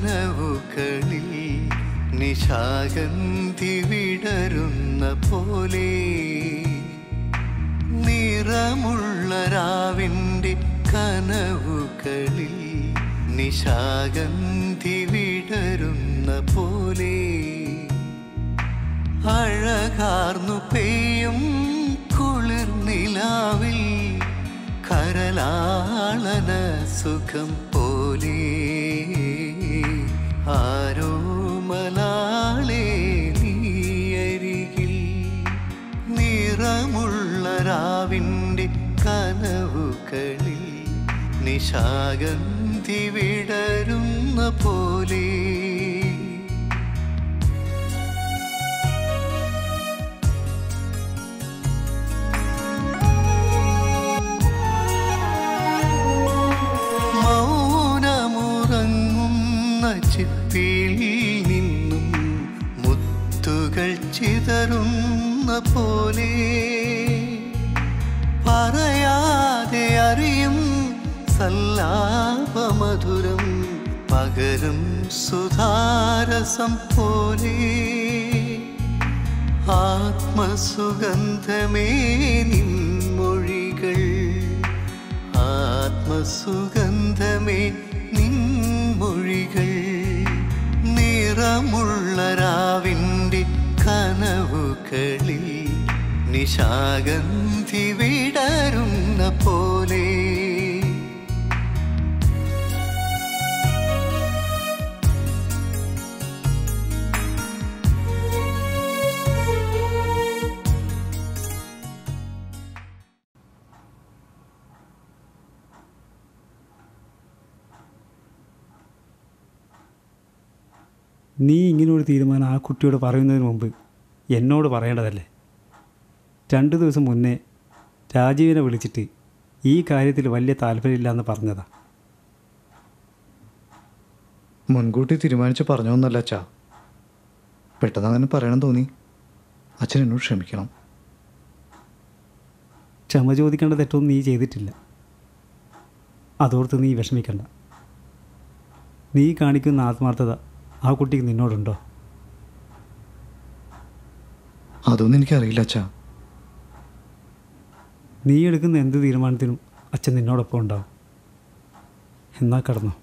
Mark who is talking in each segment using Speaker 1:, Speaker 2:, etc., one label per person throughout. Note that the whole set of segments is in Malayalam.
Speaker 1: കനവുകളിൽ നിശാഗന്ധി വിടരുന്ന പോലെ നിറമുള്ള രാവിൻ്റെ കനവുകളിൽ നിശാഗന്ധി വിടരുന്ന പോലെ അഴകാർന്നു പെയ്യും കുളിർനിലാവിൽ കരലാളന സുഖം പോലെ ആരോ മലാളെ നീയരികിൽ നിറമുള്ള രാവിൻ്റെ കനവുകളിൽ നിശാഗന്ധി വിടരുന്ന പോലെ മൗനമുറങ്ങുന്ന ചിപ്പിയിൽ നിന്നും മുത്തുകൾ ചിതറുന്ന പോലെ പറയാതെ അറിയും സല്ലാപമധുരം പകരും സുധാരസം പോലെ ആത്മസുഗന്ധമേ നിൻമൊഴികൾ ആത്മസുഗന്ധമേ നിൻമൊഴികൾ നിറമുള്ള രാവിൻ്റെ കനവുകളിൽ നിശാഗന്ധി വിടരുന്ന പോലെ
Speaker 2: നീ ഇങ്ങനൊരു തീരുമാനം ആ കുട്ടിയോട് പറയുന്നതിന് മുമ്പ് എന്നോട് പറയേണ്ടതല്ലേ രണ്ട് ദിവസം മുന്നേ രാജീവിനെ വിളിച്ചിട്ട് ഈ കാര്യത്തിൽ വലിയ താല്പര്യമില്ല എന്ന് പറഞ്ഞതാ
Speaker 3: മുൻകൂട്ടി തീരുമാനിച്ച് പറഞ്ഞൊന്നല്ല അച്ഛാ പെട്ടെന്ന് അങ്ങനെ പറയണം തോന്നി അച്ഛൻ എന്നോട് ക്ഷമിക്കണം
Speaker 2: ക്ഷമ ചോദിക്കേണ്ട തെറ്റൊന്നും നീ ചെയ്തിട്ടില്ല അതോർത്ത് നീ വിഷമിക്കണ്ട നീ കാണിക്കുന്ന ആത്മാർത്ഥത ആ കുട്ടിക്ക് നിന്നോടുണ്ടോ
Speaker 3: അതൊന്നും എനിക്കറിയില്ല അച്ഛാ
Speaker 2: നീ എടുക്കുന്ന എന്ത് തീരുമാനത്തിനും അച്ഛൻ നിന്നോടൊപ്പം ഉണ്ടാവും എന്നാ കടന്നോ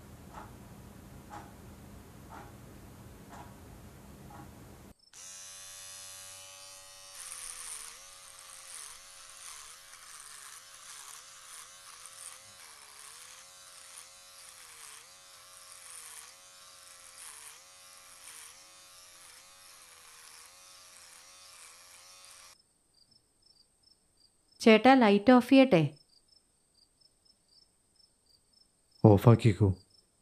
Speaker 4: ചേട്ടാ ലൈറ്റ് ഓഫ് ചെയ്യട്ടെ
Speaker 3: ഓഫാക്കിക്കോ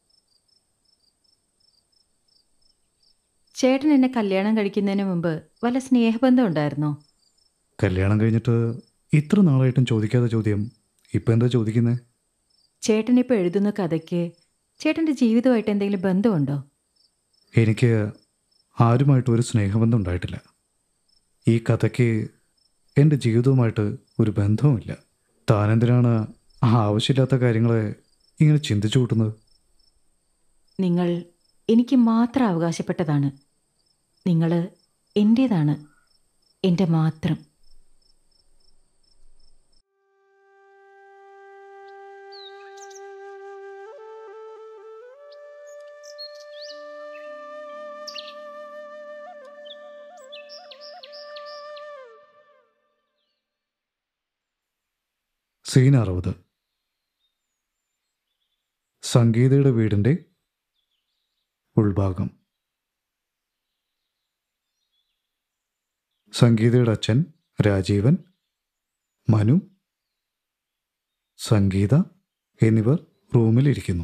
Speaker 4: ചേട്ടൻ എന്നെ കല്യാണം കഴിക്കുന്നതിന് മുമ്പ് വല്ല സ്നേഹബന്ധം ഉണ്ടായിരുന്നോ
Speaker 3: കല്യാണം കഴിഞ്ഞിട്ട് ഇത്ര നാളായിട്ടും ചോദിക്കാത്ത ചോദ്യം ഇപ്പം എന്താ ചോദിക്കുന്നത്
Speaker 4: ചേട്ടൻ ഇപ്പോൾ എഴുതുന്ന കഥയ്ക്ക് ചേട്ടൻ്റെ ജീവിതമായിട്ട് എന്തെങ്കിലും ബന്ധമുണ്ടോ
Speaker 3: എനിക്ക് ആരുമായിട്ട് ഒരു സ്നേഹബന്ധം ഉണ്ടായിട്ടില്ല ഈ കഥയ്ക്ക് എൻ്റെ ജീവിതവുമായിട്ട് ഒരു ബന്ധവുമില്ല താനെന്തിനാണ് ആ ആവശ്യമില്ലാത്ത കാര്യങ്ങളെ ഇങ്ങനെ ചിന്തിച്ചു കൂട്ടുന്നത്
Speaker 4: നിങ്ങൾ എനിക്ക് മാത്രം അവകാശപ്പെട്ടതാണ് നിങ്ങൾ എൻ്റേതാണ് എൻ്റെ മാത്രം
Speaker 3: സീൻ അറുപത് സംഗീതയുടെ വീടിൻ്റെ ഉൾഭാഗം സംഗീതയുടെ അച്ഛൻ രാജീവൻ മനു സംഗീത എന്നിവർ റൂമിലിരിക്കുന്നു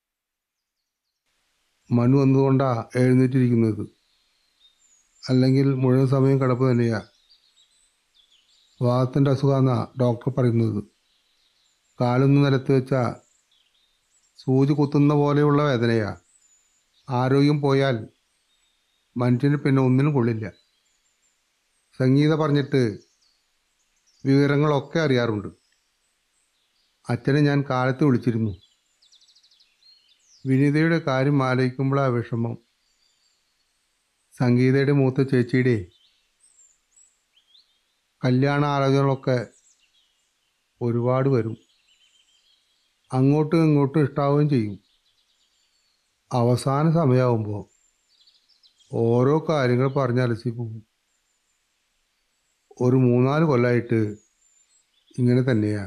Speaker 5: മനു വന്നുകൊണ്ടാ എഴുന്നേറ്റിരിക്കുന്നത് അല്ലെങ്കിൽ മുഴുവൻ സമയം കിടപ്പ് തന്നെയാ വാദത്തിൻ്റെ അസുഖമെന്നാ ഡോക്ടർ പറയുന്നത് കാലൊന്ന് നിലത്ത് വെച്ചാൽ സൂചി കുത്തുന്ന പോലെയുള്ള വേദനയാ ആരോഗ്യം പോയാൽ മനുഷ്യന് പിന്നെ ഒന്നിനും കൊള്ളില്ല സംഗീത പറഞ്ഞിട്ട് വിവരങ്ങളൊക്കെ അറിയാറുണ്ട് അച്ഛനെ ഞാൻ കാലത്ത് വിളിച്ചിരുന്നു വിനീതയുടെ കാര്യം ആലോചിക്കുമ്പോഴാ വിഷമം സംഗീതയുടെ മൂത്ത ചേച്ചിയുടെ കല്യാണ ആലോചനകളൊക്കെ ഒരുപാട് വരും അങ്ങോട്ടും ഇങ്ങോട്ടും ഇഷ്ടാവുകയും ചെയ്യും അവസാന സമയമാകുമ്പോൾ ഓരോ കാര്യങ്ങൾ പറഞ്ഞലസി പോകും ഒരു മൂന്നാല് കൊല്ലമായിട്ട് ഇങ്ങനെ തന്നെയാ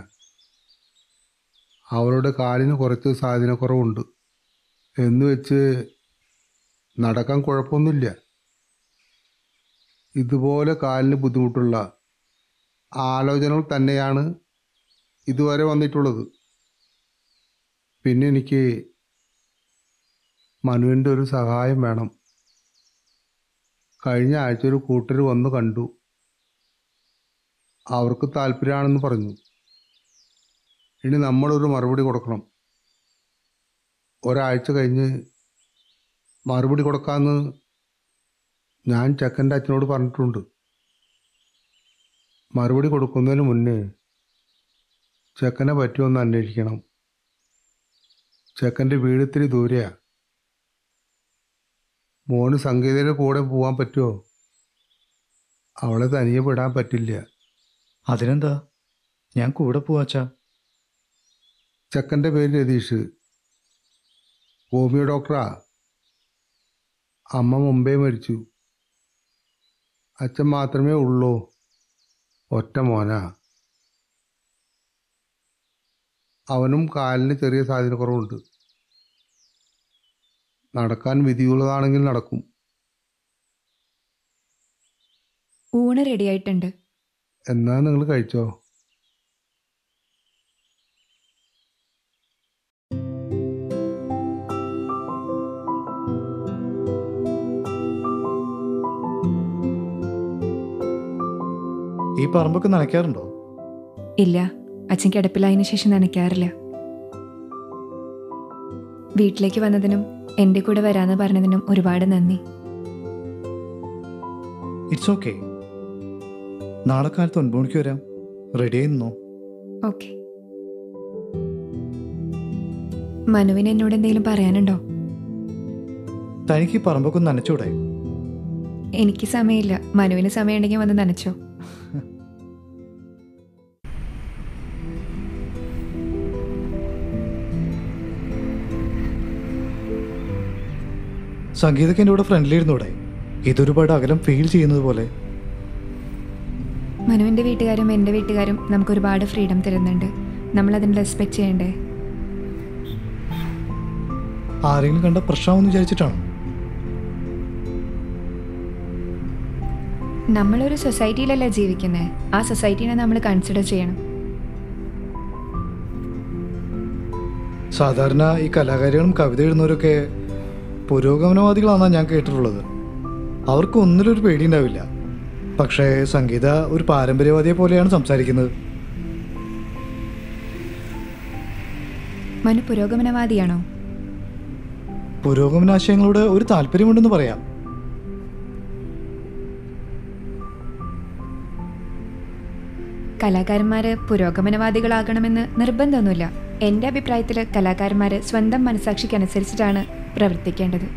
Speaker 5: അവളുടെ കാലിന് കുറച്ച് സാധനക്കുറവുണ്ട് എന്ന് വെച്ച് നടക്കാൻ കുഴപ്പമൊന്നുമില്ല ഇതുപോലെ കാലിന് ബുദ്ധിമുട്ടുള്ള ആലോചനകൾ തന്നെയാണ് ഇതുവരെ വന്നിട്ടുള്ളത് പിന്നെ എനിക്ക് മനുവിൻ്റെ ഒരു സഹായം വേണം കഴിഞ്ഞ ആഴ്ച ഒരു കൂട്ടർ വന്ന് കണ്ടു അവർക്ക് താല്പര്യമാണെന്ന് പറഞ്ഞു ഇനി നമ്മളൊരു മറുപടി കൊടുക്കണം ഒരാഴ്ച കഴിഞ്ഞ് മറുപടി കൊടുക്കാമെന്ന് ഞാൻ ചെക്കൻ്റെ അച്ഛനോട് പറഞ്ഞിട്ടുണ്ട് മറുപടി കൊടുക്കുന്നതിന് മുന്നേ ചെക്കനെ പറ്റിയൊന്ന് അന്വേഷിക്കണം ചെക്കൻ്റെ വീട് ഇത്തിരി ദൂരെയാ മോന് സംഗീതയുടെ കൂടെ പോകാൻ പറ്റുമോ അവളെ തനിയെ വിടാൻ പറ്റില്ല
Speaker 3: അതിനെന്താ ഞാൻ കൂടെ പോവാച്ചാ
Speaker 5: ചെക്കൻ്റെ പേര് രതീഷ് ഹോമിയോ ഡോക്ടറാ അമ്മ മുമ്പേ മരിച്ചു അച്ഛൻ മാത്രമേ ഉള്ളൂ ഒറ്റ മോനാ അവനും കാലിന് ചെറിയ സാധ്യതക്കുറവുണ്ട് നടക്കാൻ വിധിയുള്ളതാണെങ്കിൽ നടക്കും
Speaker 6: ഊണ് റെഡിയായിട്ടുണ്ട്
Speaker 5: എന്നാ നിങ്ങൾ കഴിച്ചോ
Speaker 3: ഈ പറമ്പൊക്കെ നനയ്ക്കാറുണ്ടോ
Speaker 6: ഇല്ല അച്ഛൻ കിടപ്പിലായതിനു ശേഷം നനയ്ക്കാറില്ല വീട്ടിലേക്ക് വന്നതിനും എൻ്റെ കൂടെ വരാന്ന് പറഞ്ഞതിനും ഒരുപാട് നന്ദി
Speaker 3: ഇറ്റ്സ് ഓക്കെ നാളെ കാലത്ത് ഒൻപത് മണിക്ക് വരാം റെഡി ആയി നിന്നോ
Speaker 6: ഓക്കെ മനുവിന് എന്നോട് എന്തെങ്കിലും പറയാനുണ്ടോ
Speaker 3: തനിക്ക് ഈ പറമ്പൊക്കെ ഒന്ന് നനച്ചൂടെ
Speaker 6: എനിക്ക് സമയമില്ല മനുവിന് സമയമുണ്ടെങ്കിൽ വന്ന് നനച്ചോ
Speaker 3: സംഗീതക്ക് എൻ്റെ കൂടെ ഫ്രണ്ട്ലിയിരുന്നൂടെ ഇതൊരുപാട് അകലം ഫീൽ ചെയ്യുന്നത് പോലെ
Speaker 6: മനുവിൻ്റെ വീട്ടുകാരും എൻ്റെ വീട്ടുകാരും നമുക്ക് ഒരുപാട് ഫ്രീഡം തരുന്നുണ്ട് നമ്മൾ അതിന് റെസ്പെക്ട് ചെയ്യണ്ടേ
Speaker 3: ആരെങ്കിലും കണ്ട പ്രശ്നമാണെന്ന് വിചാരിച്ചിട്ടാണ്
Speaker 6: നമ്മളൊരു സൊസൈറ്റിയിലല്ല ജീവിക്കുന്നത് ആ സൊസൈറ്റീനെ നമ്മൾ കൺസിഡർ ചെയ്യണം
Speaker 3: സാധാരണ ഈ കലാകാരികളും കവിത എഴുതുന്നവരൊക്കെ പുരോഗമനവാദികളാണെന്നാണ് ഞാൻ കേട്ടിട്ടുള്ളത് അവർക്ക് ഒന്നിലും ഒരു പേടിയുണ്ടാവില്ല പക്ഷേ സംഗീത ഒരു പാരമ്പര്യവാദിയെ പോലെയാണ് സംസാരിക്കുന്നത്
Speaker 6: മനു പുരോഗമനവാദിയാണോ
Speaker 3: പുരോഗമനാശയങ്ങളോട് ഒരു താല്പര്യമുണ്ടെന്ന് പറയാം
Speaker 6: കലാകാരന്മാര് പുരോഗമനവാദികളാകണമെന്ന് നിർബന്ധമൊന്നുമില്ല എൻ്റെ അഭിപ്രായത്തിൽ കലാകാരന്മാര് സ്വന്തം മനസാക്ഷിക്കനുസരിച്ചിട്ടാണ് പ്രവർത്തിക്കേണ്ടത്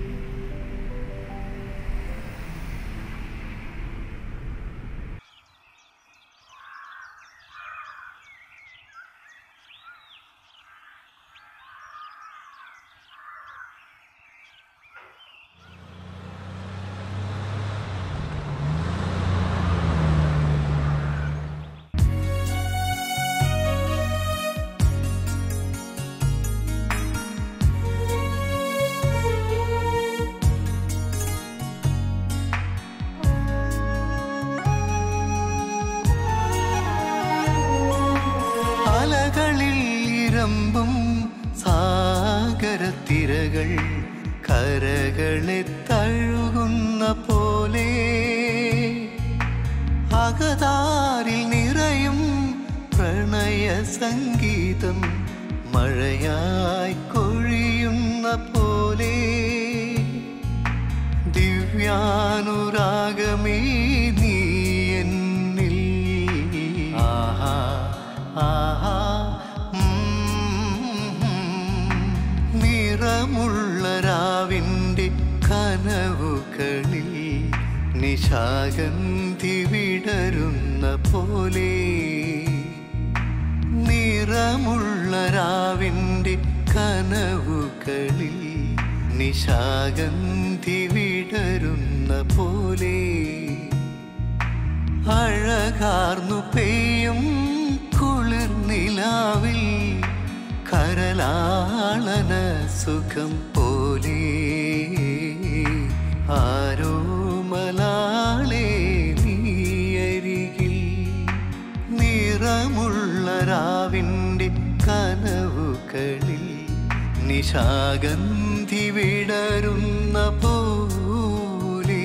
Speaker 1: അലകളിൽ ഇരമ്പും സാഗരത്തിരകൾ കരകളെ തഴുകുന്ന പോലെ അകതാരിൽ നിറയും പ്രണയ സംഗീതം മഴയായി കൊഴിയുന്ന പോലെ ദിവ്യാനുരാഗമേ നീ എന്നിൽ ആഹാ ആഹാ ഉം, നിറ നിശാഗന്ധി വിടരുന്ന പോലെ നിറമുള്ള രാവിൻ്റെ കനവുകളിൽ നിശാഗന്ധി വിടരുന്ന പോലെ അഴകാർന്നു പെയ്യും കുളിർനിലാവിൽ കരലാളന സുഖം പോലെ ആരോ മലാളെ നീയരികിൽ നിറമുള്ള രാവിൻ്റെ കനവുകളിൽ നിശാഗന്ധി വിടരുന്ന പോലെ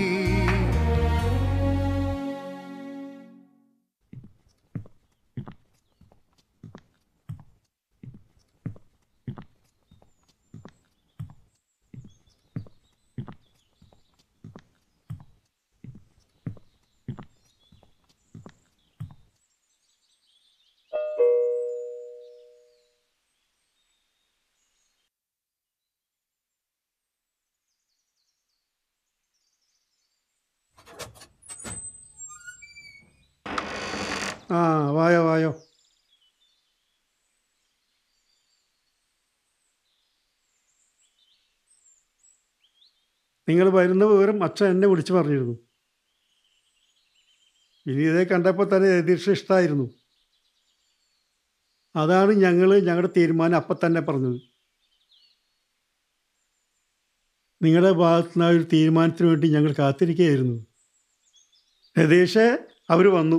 Speaker 7: ആ വായോ വായോ നിങ്ങൾ വരുന്ന വിവരം അച്ഛൻ എന്നെ വിളിച്ചു പറഞ്ഞിരുന്നു ഇനി ഇതേ കണ്ടപ്പോൾ തന്നെ രതീഷ് ഇഷ്ടമായിരുന്നു അതാണ് ഞങ്ങൾ ഞങ്ങളുടെ തീരുമാനം അപ്പം തന്നെ പറഞ്ഞത് നിങ്ങളുടെ ഭാഗത്തുനിന്ന് ആ ഒരു തീരുമാനത്തിന് വേണ്ടി ഞങ്ങൾ കാത്തിരിക്കുകയായിരുന്നു രതീഷേ അവർ വന്നു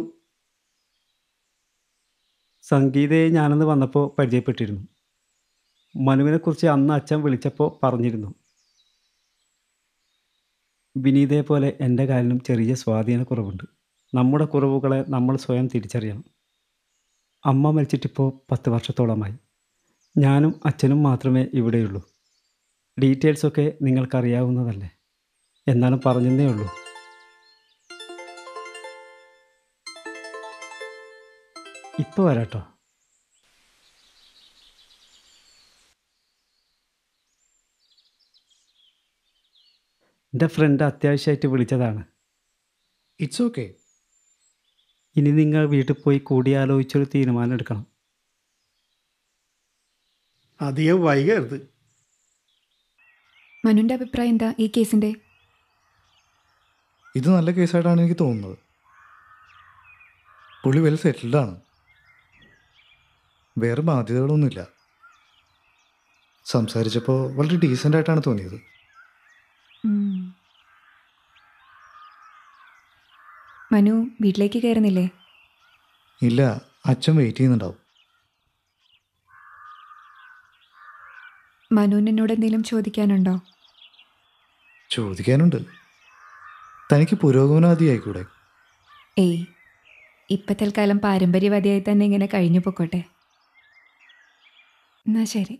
Speaker 2: സംഗീതയെ ഞാനന്ന് വന്നപ്പോൾ പരിചയപ്പെട്ടിരുന്നു മനുവിനെക്കുറിച്ച് അന്ന് അച്ഛൻ വിളിച്ചപ്പോൾ പറഞ്ഞിരുന്നു വിനീതയെ പോലെ എൻ്റെ കാലിനും ചെറിയ സ്വാധീനക്കുറവുണ്ട് നമ്മുടെ കുറവുകളെ നമ്മൾ സ്വയം തിരിച്ചറിയണം അമ്മ മരിച്ചിട്ടിപ്പോൾ പത്ത് വർഷത്തോളമായി ഞാനും അച്ഛനും മാത്രമേ ഇവിടെയുള്ളൂ ഡീറ്റെയിൽസൊക്കെ നിങ്ങൾക്കറിയാവുന്നതല്ലേ എന്നാലും പറഞ്ഞതേ ഉള്ളൂ ഇപ്പോൾ വരാട്ടോ എൻ്റെ ഫ്രണ്ട് അത്യാവശ്യമായിട്ട് വിളിച്ചതാണ്
Speaker 3: ഇറ്റ്സ് ഓക്കെ
Speaker 2: ഇനി നിങ്ങൾ വീട്ടിൽ പോയി കൂടിയാലോചിച്ചൊരു തീരുമാനം എടുക്കണം
Speaker 7: അധികം വൈകരുത്
Speaker 6: മനുവിൻ്റെ അഭിപ്രായം എന്താ ഈ കേസിൻ്റെ
Speaker 3: ഇത് നല്ല കേസായിട്ടാണ് എനിക്ക് തോന്നുന്നത് പുള്ളി വെൽ സെറ്റിൽഡ് ആണ് വേറെ ബാധ്യതകളൊന്നുമില്ല സംസാരിച്ചപ്പോൾ വളരെ ഡീസൻ്റ് ആയിട്ടാണ് തോന്നിയത്
Speaker 6: ഉം. മനു വീട്ടിലേക്ക് കയറുന്നില്ലേ
Speaker 3: ഇല്ല അച്ഛൻ വെയിറ്റ് ചെയ്യുന്നുണ്ടാവും
Speaker 6: മനുവിന് എന്നോട് എന്തെങ്കിലും ചോദിക്കാനുണ്ടോ
Speaker 3: ചോദിക്കാനുണ്ട് തനിക്ക് പുരോഗമനവാദി ആയിക്കൂടെ
Speaker 6: ഏയ് ഇപ്പം തൽക്കാലം പാരമ്പര്യവാദിയായി തന്നെ ഇങ്ങനെ കഴിഞ്ഞു പൊക്കോട്ടെ എന്നാ ശരി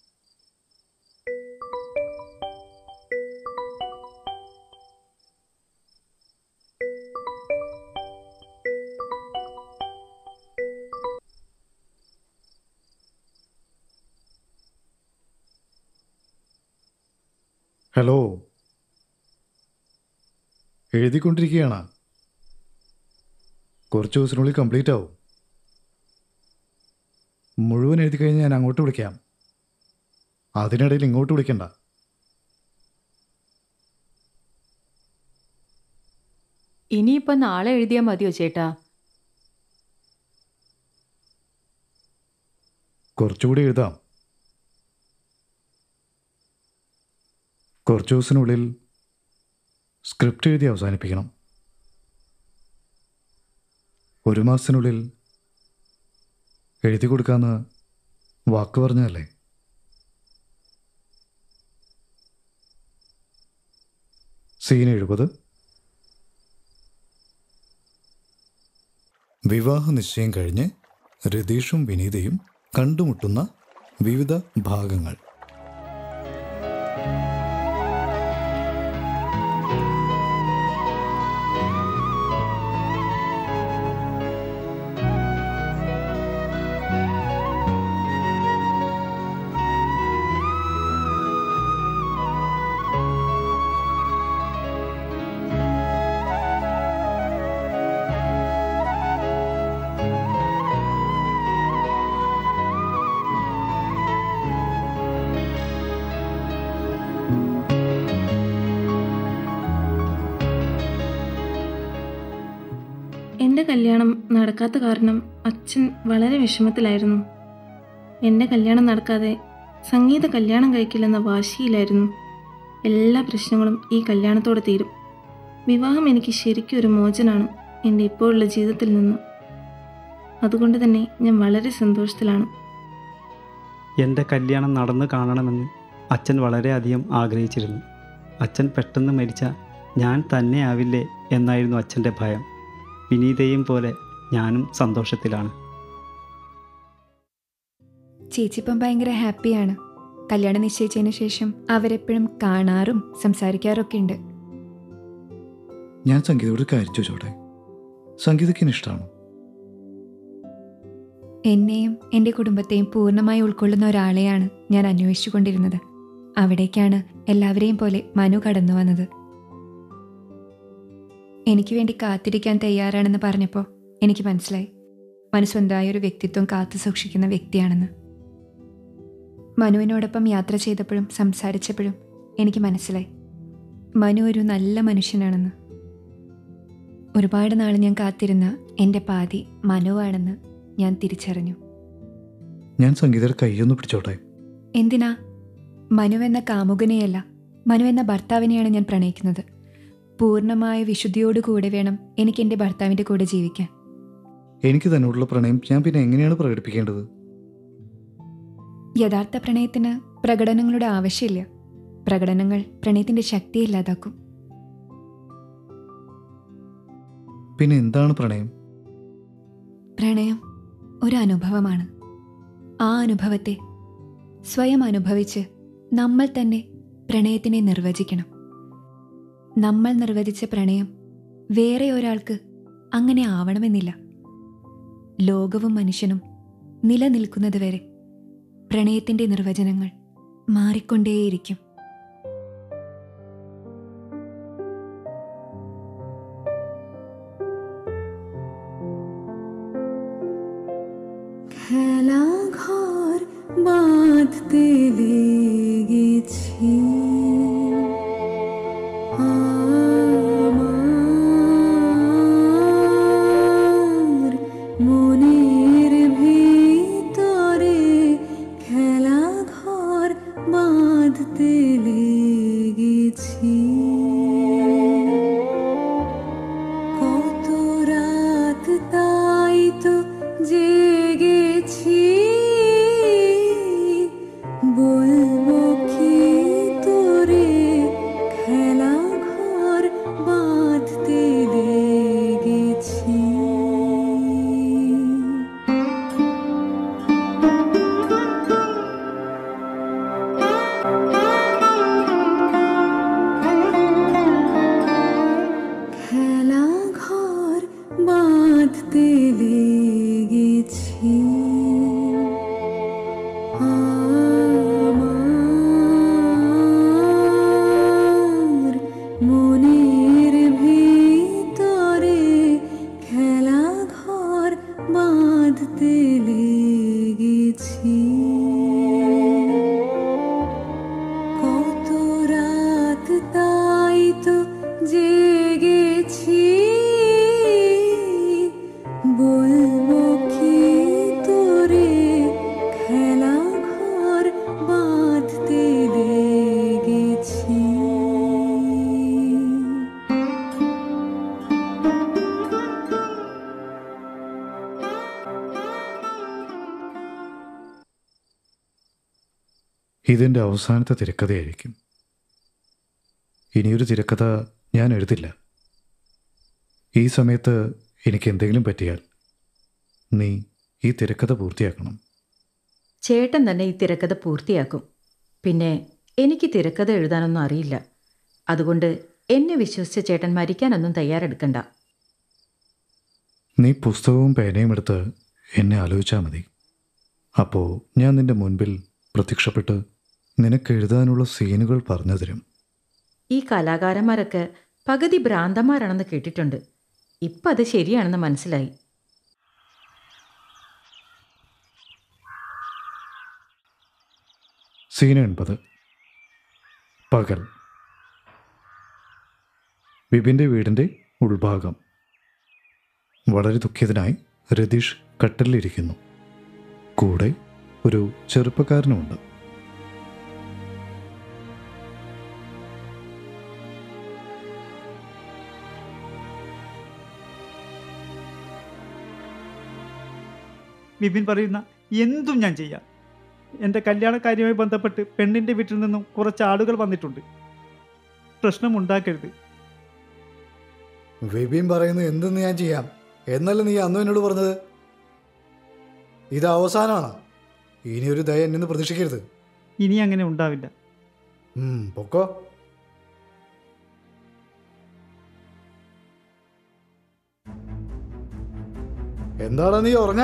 Speaker 3: ഹലോ എഴുതിക്കൊണ്ടിരിക്കുകയാണ് കുറച്ച് ദിവസത്തിനുള്ളിൽ കംപ്ലീറ്റ് ആവും മുഴുവൻ എഴുതി കഴിഞ്ഞ് ഞാൻ അങ്ങോട്ട് വിളിക്കാം അതിനിടയിൽ ഇങ്ങോട്ട് വിളിക്കണ്ട
Speaker 4: ഇനിയിപ്പോൾ നാളെ എഴുതിയാൽ മതിയോ ചേട്ടാ
Speaker 3: കുറച്ചുകൂടി എഴുതാം കുറച്ച് ദിവസത്തിനുള്ളിൽ സ്ക്രിപ്റ്റ് എഴുതി അവസാനിപ്പിക്കണം ഒരു മാസത്തിനുള്ളിൽ എഴുതി കൊടുക്കാമെന്ന് വാക്ക് പറഞ്ഞതല്ലേ സീൻ എഴുപത് വിവാഹ നിശ്ചയം കഴിഞ്ഞ് രതീഷും വിനീതയും കണ്ടുമുട്ടുന്ന വിവിധ ഭാഗങ്ങൾ
Speaker 8: എൻ്റെ കല്യാണം നടക്കാത്ത കാരണം അച്ഛൻ വളരെ വിഷമത്തിലായിരുന്നു എൻ്റെ കല്യാണം നടക്കാതെ സംഗീത കല്യാണം കഴിക്കില്ലെന്ന വാശിയിലായിരുന്നു എല്ലാ പ്രശ്നങ്ങളും ഈ കല്യാണത്തോടെ തീരും വിവാഹം എനിക്ക് ശരിക്കും ഒരു മോചനാണ് എൻ്റെ ഇപ്പോഴുള്ള ജീവിതത്തിൽ നിന്ന് അതുകൊണ്ട് തന്നെ ഞാൻ വളരെ സന്തോഷത്തിലാണ്
Speaker 2: എൻ്റെ കല്യാണം നടന്നു കാണണമെന്ന് അച്ഛൻ വളരെയധികം ആഗ്രഹിച്ചിരുന്നു അച്ഛൻ പെട്ടെന്ന് മരിച്ച ഞാൻ തന്നെ ആവില്ലേ എന്നായിരുന്നു അച്ഛൻ്റെ ഭയം വിനീതയും പോലെ ഞാനും സന്തോഷത്തിലാണ്
Speaker 6: ചേച്ചിപ്പം ഭയങ്കര ഹാപ്പിയാണ് കല്യാണം നിശ്ചയിച്ചതിന് ശേഷം അവരെപ്പോഴും കാണാറും സംസാരിക്കാറൊക്കെ ഉണ്ട്
Speaker 3: ഞാൻ സംഗീതയോട് ഒരു കാര്യം ചോദിച്ചോട്ടെ സംഗീതയ്ക്ക് എന്നെ ഇഷ്ടമാണോ
Speaker 6: എന്നെയും എൻ്റെ കുടുംബത്തെയും പൂർണ്ണമായി ഉൾക്കൊള്ളുന്ന ഒരാളെയാണ് ഞാൻ അന്വേഷിച്ചുകൊണ്ടിരുന്നത് അവിടേക്കാണ് എല്ലാവരെയും പോലെ മനു കടന്നു വന്നത് എനിക്ക് വേണ്ടി കാത്തിരിക്കാൻ തയ്യാറാണെന്ന് പറഞ്ഞപ്പോൾ എനിക്ക് മനസ്സിലായി മനു സ്വന്തമായ ഒരു വ്യക്തിത്വം കാത്തു സൂക്ഷിക്കുന്ന വ്യക്തിയാണെന്ന് മനുവിനോടൊപ്പം യാത്ര ചെയ്തപ്പോഴും സംസാരിച്ചപ്പോഴും എനിക്ക് മനസ്സിലായി മനു ഒരു നല്ല മനുഷ്യനാണെന്ന് ഒരുപാട് നാൾ ഞാൻ കാത്തിരുന്ന എൻ്റെ പാതി മനുവാണെന്ന് ഞാൻ തിരിച്ചറിഞ്ഞു
Speaker 3: ഞാൻ സംഗീതയുടെ കൈയൊന്ന് പിടിച്ചോട്ടെ
Speaker 6: എന്തിനാ മനു എന്ന കാമുകനെയല്ല മനു എന്ന ഭർത്താവിനെയാണ് ഞാൻ പ്രണയിക്കുന്നത് പൂർണ്ണമായ വിശുദ്ധിയോടുകൂടെ വേണം എനിക്ക് എൻ്റെ ഭർത്താവിൻ്റെ കൂടെ ജീവിക്കാൻ
Speaker 3: എനിക്ക് തന്നോടുള്ള പ്രണയം ഞാൻ പിന്നെ എങ്ങനെയാണ് പ്രകടിപ്പിക്കേണ്ടത്
Speaker 6: യഥാർത്ഥ പ്രണയത്തിന് പ്രകടനങ്ങളുടെ ആവശ്യമില്ല പ്രകടനങ്ങൾ പ്രണയത്തിൻ്റെ ശക്തി ഇല്ലാതാക്കും
Speaker 3: പിന്നെ എന്താണ് പ്രണയം
Speaker 6: പ്രണയം ഒരു അനുഭവമാണ് ആ അനുഭവത്തെ സ്വയം അനുഭവിച്ച് നമ്മൾ തന്നെ പ്രണയത്തിനെ നിർവചിക്കണം നമ്മൾ നിർവചിച്ച പ്രണയം വേറെ ഒരാൾക്ക് അങ്ങനെ ആവണമെന്നില്ല ലോകവും മനുഷ്യനും നിലനിൽക്കുന്നതുവരെ പ്രണയത്തിൻ്റെ നിർവചനങ്ങൾ മാറിക്കൊണ്ടേയിരിക്കും
Speaker 9: খেলা ঘর বাঁধতে লেগেছি আমার মনের ভিতরে খেলা ঘর বাঁধতে লেগেছি কত রাত তাই তো জেগেছি বলবো কি তোরে খেলা ঘর বাঁধতে লেগেছি খেলা ঘর বাঁধতে লেগেছি আমার মনের ভিতরে খেলা ঘর বাঁধতে লেগেছি কত রাত তাই তো জেগেছি বলবো কি তোরে খেলা ঘর বাঁধতে লেগেছি
Speaker 3: ഇതെൻ്റെ അവസാനത്തെ തിരക്കഥയായിരിക്കും ഇനിയൊരു തിരക്കഥ ഞാൻ എഴുതില്ല ഈ സമയത്ത് എനിക്ക് എന്തെങ്കിലും പറ്റിയാൽ നീ ഈ തിരക്കഥ പൂർത്തിയാക്കണം
Speaker 4: ചേട്ടൻ തന്നെ ഈ തിരക്കഥ പൂർത്തിയാക്കും പിന്നെ എനിക്ക് തിരക്കഥ എഴുതാനൊന്നും അറിയില്ല അതുകൊണ്ട് എന്നെ വിശ്വസിച്ച ചേട്ടൻ മരിക്കാനൊന്നും തയ്യാറെടുക്കണ്ട
Speaker 3: നീ പുസ്തകവും പേനയും എടുത്ത് എന്നെ ആലോചിച്ചാൽ മതി അപ്പോൾ ഞാൻ നിന്റെ മുൻപിൽ പ്രത്യക്ഷപ്പെട്ട് നിനക്ക് എഴുതാനുള്ള സീനുകൾ പറഞ്ഞു തരും
Speaker 4: ഈ കലാകാരന്മാരൊക്കെ പകുതി ഭ്രാന്തന്മാരാണെന്ന് കേട്ടിട്ടുണ്ട് ഇപ്പം അത് ശരിയാണെന്ന് മനസ്സിലായി
Speaker 3: സീൻ എൺപത് പകൽ വിപിൻ്റെ വീടിൻ്റെ ഉൾഭാഗം വളരെ ദുഃഖിതനായി രതീഷ് കട്ടലിലിരിക്കുന്നു കൂടെ ഒരു ചെറുപ്പക്കാരനുമുണ്ട്
Speaker 2: വിപിൻ പറയുന്ന എന്തും ഞാൻ ചെയ്യാം എൻ്റെ കല്യാണക്കാര്യവുമായി ബന്ധപ്പെട്ട് പെണ്ണിൻ്റെ വീട്ടിൽ നിന്നും കുറച്ച് ആളുകൾ വന്നിട്ടുണ്ട് പ്രശ്നമുണ്ടാക്കരുത്
Speaker 3: വിപിൻ പറയുന്നത് എന്തെന്ന് ഞാൻ ചെയ്യാം എന്നല്ല നീ അന്ന് എന്നോട് പറഞ്ഞത് ഇത് അവസാനമാണ് ഇനി ഒരു ദയ എന്നെ പ്രതീക്ഷിക്കരുത്
Speaker 2: ഇനി അങ്ങനെ ഉണ്ടാവില്ല
Speaker 3: ഉം, പൊക്കോ എന്താടാ നീ ഉറങ്ങാ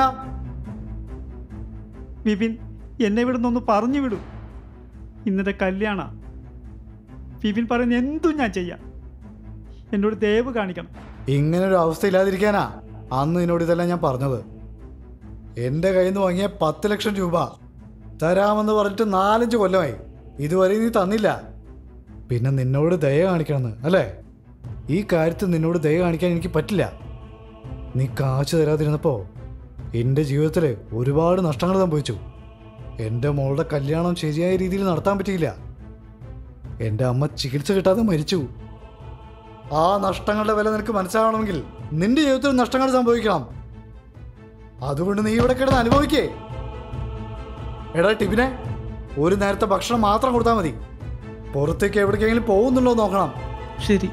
Speaker 2: വിപിൻ എന്നെ ഇവിടുന്ന് പറഞ്ഞു വിടൂ ഇന്നത്തെ കല്യാണ വിപിൻ പറയുന്ന എന്തും ഞാൻ ചെയ്യാം എന്നോട് ദയവ് കാണിക്കണം
Speaker 3: ഇങ്ങനെ ഒരു അവസ്ഥ ഇല്ലാതിരിക്കാനാ അന്ന് നിന്നോട് ഇതെല്ലാം ഞാൻ പറഞ്ഞത് എൻ്റെ കയ്യിൽ നിന്ന് വാങ്ങിയ പത്ത് ലക്ഷം രൂപ തരാമെന്ന് പറഞ്ഞിട്ട് നാലഞ്ച് കൊല്ലമായി ഇതുവരെ നീ തന്നില്ല പിന്നെ നിന്നോട് ദയ കാണിക്കണമെന്ന് അല്ലേ ഈ കാര്യത്തിൽ നിന്നോട് ദയ കാണിക്കാൻ എനിക്ക് പറ്റില്ല നീ കാശ് തരാതിരുന്നപ്പോൾ എൻ്റെ ജീവിതത്തിൽ ഒരുപാട് നഷ്ടങ്ങൾ സംഭവിച്ചു എൻ്റെ മോളുടെ കല്യാണം ശരിയായ രീതിയിൽ നടത്താൻ പറ്റിയില്ല എൻ്റെ അമ്മ ചികിത്സ കിട്ടാതെ മരിച്ചു ആ നഷ്ടങ്ങളുടെ വില നിനക്ക് മനസ്സിലാവണമെങ്കിൽ നിന്റെ ജീവിതത്തിൽ നഷ്ടങ്ങൾ സംഭവിക്കണം അതുകൊണ്ട് നീ ഇവിടെ കിടന്ന് അനുഭവിക്കേ എടാ ടിബിനെ ഒരു നേരത്തെ ഭക്ഷണം മാത്രം കൊടുത്താൽ മതി പുറത്തേക്ക് എവിടേക്കെങ്കിലും പോകുന്നുണ്ടോ എന്ന് നോക്കണം
Speaker 2: ശരി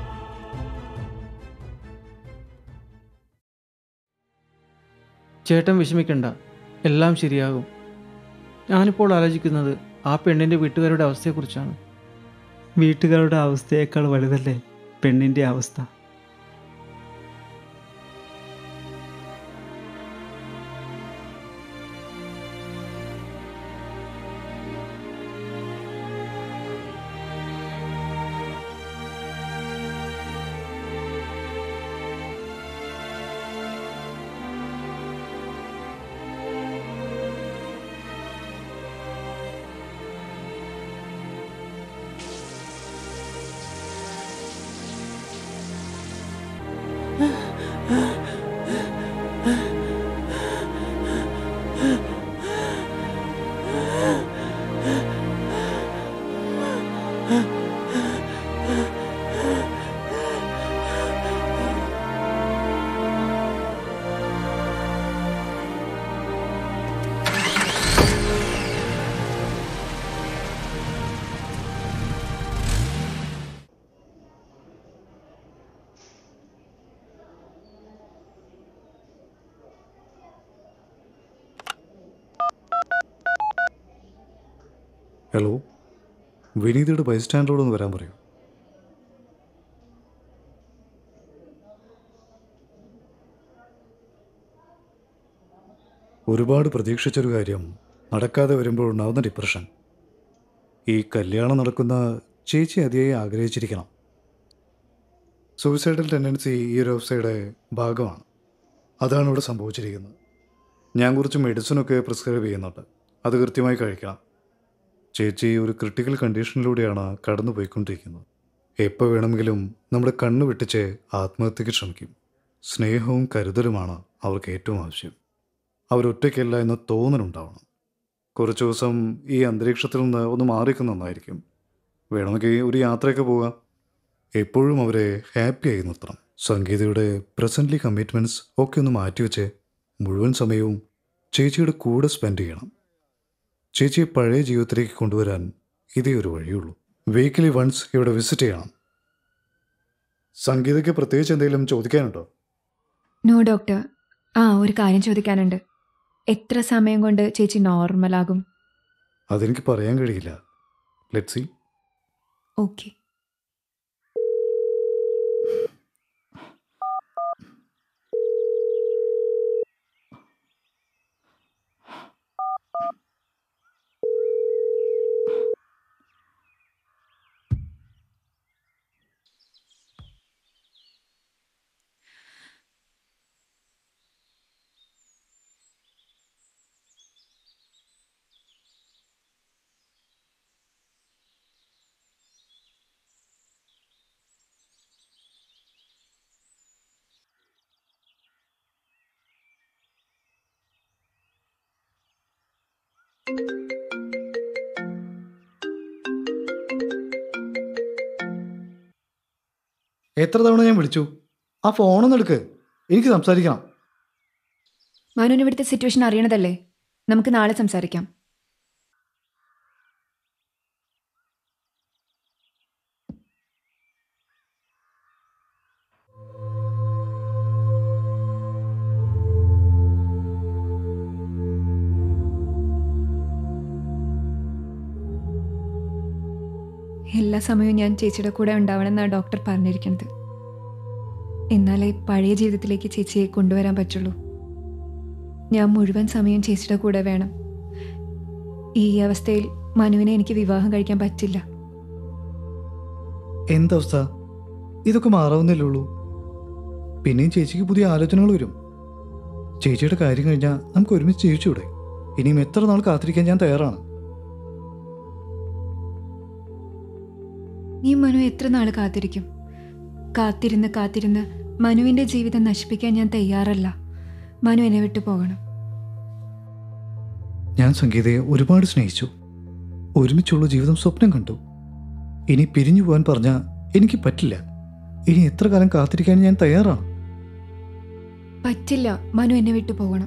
Speaker 10: ചേട്ടൻ വിഷമിക്കണ്ട എല്ലാം ശരിയാകും ഞാനിപ്പോൾ ആലോചിക്കുന്നത് ആ പെണ്ണിൻ്റെ വീട്ടുകാരുടെ അവസ്ഥയെക്കുറിച്ചാണ്
Speaker 2: വീട്ടുകാരുടെ അവസ്ഥയേക്കാൾ വലുതല്ലേ പെണ്ണിൻ്റെ അവസ്ഥ
Speaker 3: ഹലോ വിനീതയുടെ ബൈസ്റ്റാൻഡറോടൊന്ന് വരാൻ പറയൂ ഒരുപാട് പ്രതീക്ഷിച്ചൊരു കാര്യം നടക്കാതെ വരുമ്പോൾ ഉണ്ടാവുന്ന ഡിപ്രഷൻ ഈ കല്യാണം നടക്കുന്ന ചേച്ചി അതിയായി ആഗ്രഹിച്ചിരിക്കണം സൂയിസൈഡൽ ടെൻഡൻസി ഈ ഒരു അവസ്ഥയുടെ ഭാഗമാണ് അതാണ് ഇവിടെ സംഭവിച്ചിരിക്കുന്നത് ഞാൻ കുറച്ച് മെഡിസിനൊക്കെ പ്രിസ്ക്രൈബ് ചെയ്യുന്നുണ്ട് അത് കൃത്യമായി കഴിക്കണം ചേച്ചി ഒരു ക്രിട്ടിക്കൽ കണ്ടീഷനിലൂടെയാണ് കടന്നു പോയിക്കൊണ്ടിരിക്കുന്നത് എപ്പോൾ വേണമെങ്കിലും നമ്മുടെ കണ്ണ് വെട്ടിച്ച് ആത്മഹത്യക്ക് ശ്രമിക്കും സ്നേഹവും കരുതലുമാണ് അവർക്ക് ഏറ്റവും ആവശ്യം അവരൊറ്റയ്ക്കല്ല എന്ന തോന്നലുണ്ടാവണം കുറച്ച് ദിവസം ഈ അന്തരീക്ഷത്തിൽ നിന്ന് ഒന്ന് മാറിക്കുന്ന നന്നായിരിക്കും വേണമെങ്കിൽ ഒരു യാത്രയൊക്കെ പോകാം എപ്പോഴും അവരെ ഹാപ്പിയായി നിർത്തണം സംഗീതയുടെ പ്രസൻ്റ്ലി കമ്മിറ്റ്മെൻറ്റ്സ് ഒക്കെ ഒന്ന് മാറ്റിവെച്ച് മുഴുവൻ സമയവും ചേച്ചിയുടെ കൂടെ സ്പെൻഡ് ചെയ്യണം ചേച്ചിയെ പഴയ ജീവിതത്തിലേക്ക് കൊണ്ടുവരാൻ ഇതേ ഒരു വഴിയുള്ളൂ വീക്കിലി വൺസ് ഇവിടെ വിസിറ്റ് ചെയ്യണം സംഗീതയ്ക്ക് പ്രത്യേകിച്ച് എന്തെങ്കിലും ചോദിക്കാനുണ്ടോ
Speaker 6: നോ ഡോക്ടർ ആ ഒരു കാര്യം ചോദിക്കാനുണ്ട് എത്ര സമയം കൊണ്ട് ചേച്ചി നോർമലാകും
Speaker 3: അതെനിക്ക് പറയാൻ കഴിയില്ല ലെറ്റ് സി
Speaker 6: ഓക്കെ
Speaker 3: എത്ര തവണ ഞാൻ വിളിച്ചു ആ ഫോണൊന്നും എടുക്ക് എനിക്ക് സംസാരിക്കണം
Speaker 6: മനുവിന് ഇവിടുത്തെ സിറ്റുവേഷൻ അറിയണതല്ലേ നമുക്ക് നാളെ സംസാരിക്കാം എല്ലാ സമയവും ഞാൻ ചേച്ചിയുടെ കൂടെ ഉണ്ടാവണമെന്നാണ് ഡോക്ടർ പറഞ്ഞിരിക്കുന്നത് എന്നാലേ പഴയ ജീവിതത്തിലേക്ക് ചേച്ചിയെ കൊണ്ടുവരാൻ പറ്റുള്ളൂ ഞാൻ മുഴുവൻ സമയം ചേച്ചിയുടെ കൂടെ വേണം ഈ അവസ്ഥയിൽ മനുവിനെ എനിക്ക് വിവാഹം കഴിക്കാൻ പറ്റില്ല
Speaker 3: എന്തവസ്ഥ ഇതൊക്കെ മാറാവുന്നല്ലേ ഉള്ളൂ പിന്നെയും ചേച്ചിക്ക് പുതിയ ആലോചനകൾ വരും ചേച്ചിയുടെ കാര്യം കഴിഞ്ഞാൽ നമുക്ക് ഒരുമിച്ച് ജീവിച്ചൂടെ ഇനിയും എത്ര നാൾ കാത്തിരിക്കാൻ ഞാൻ തയ്യാറാണ്
Speaker 6: നീ മനു എത്ര നാൾ കാത്തിരിക്കും കാത്തിരുന്ന് കാത്തിരുന്ന് മനുവിൻ്റെ ജീവിതം നശിപ്പിക്കാൻ ഞാൻ തയ്യാറല്ല മനു എന്നെ വിട്ടു പോകണം
Speaker 3: ഞാൻ സംഗീതയെ ഒരുപാട് സ്നേഹിച്ചു ഒരുമിച്ചുള്ള ജീവിതം സ്വപ്നം കണ്ടു ഇനി പിരിഞ്ഞു പോകാൻ പറഞ്ഞാൽ എനിക്ക് പറ്റില്ല ഇനി എത്ര കാലം കാത്തിരിക്കാൻ ഞാൻ തയ്യാറാണ്
Speaker 6: പറ്റില്ല മനു എന്നെ വിട്ടു പോകണം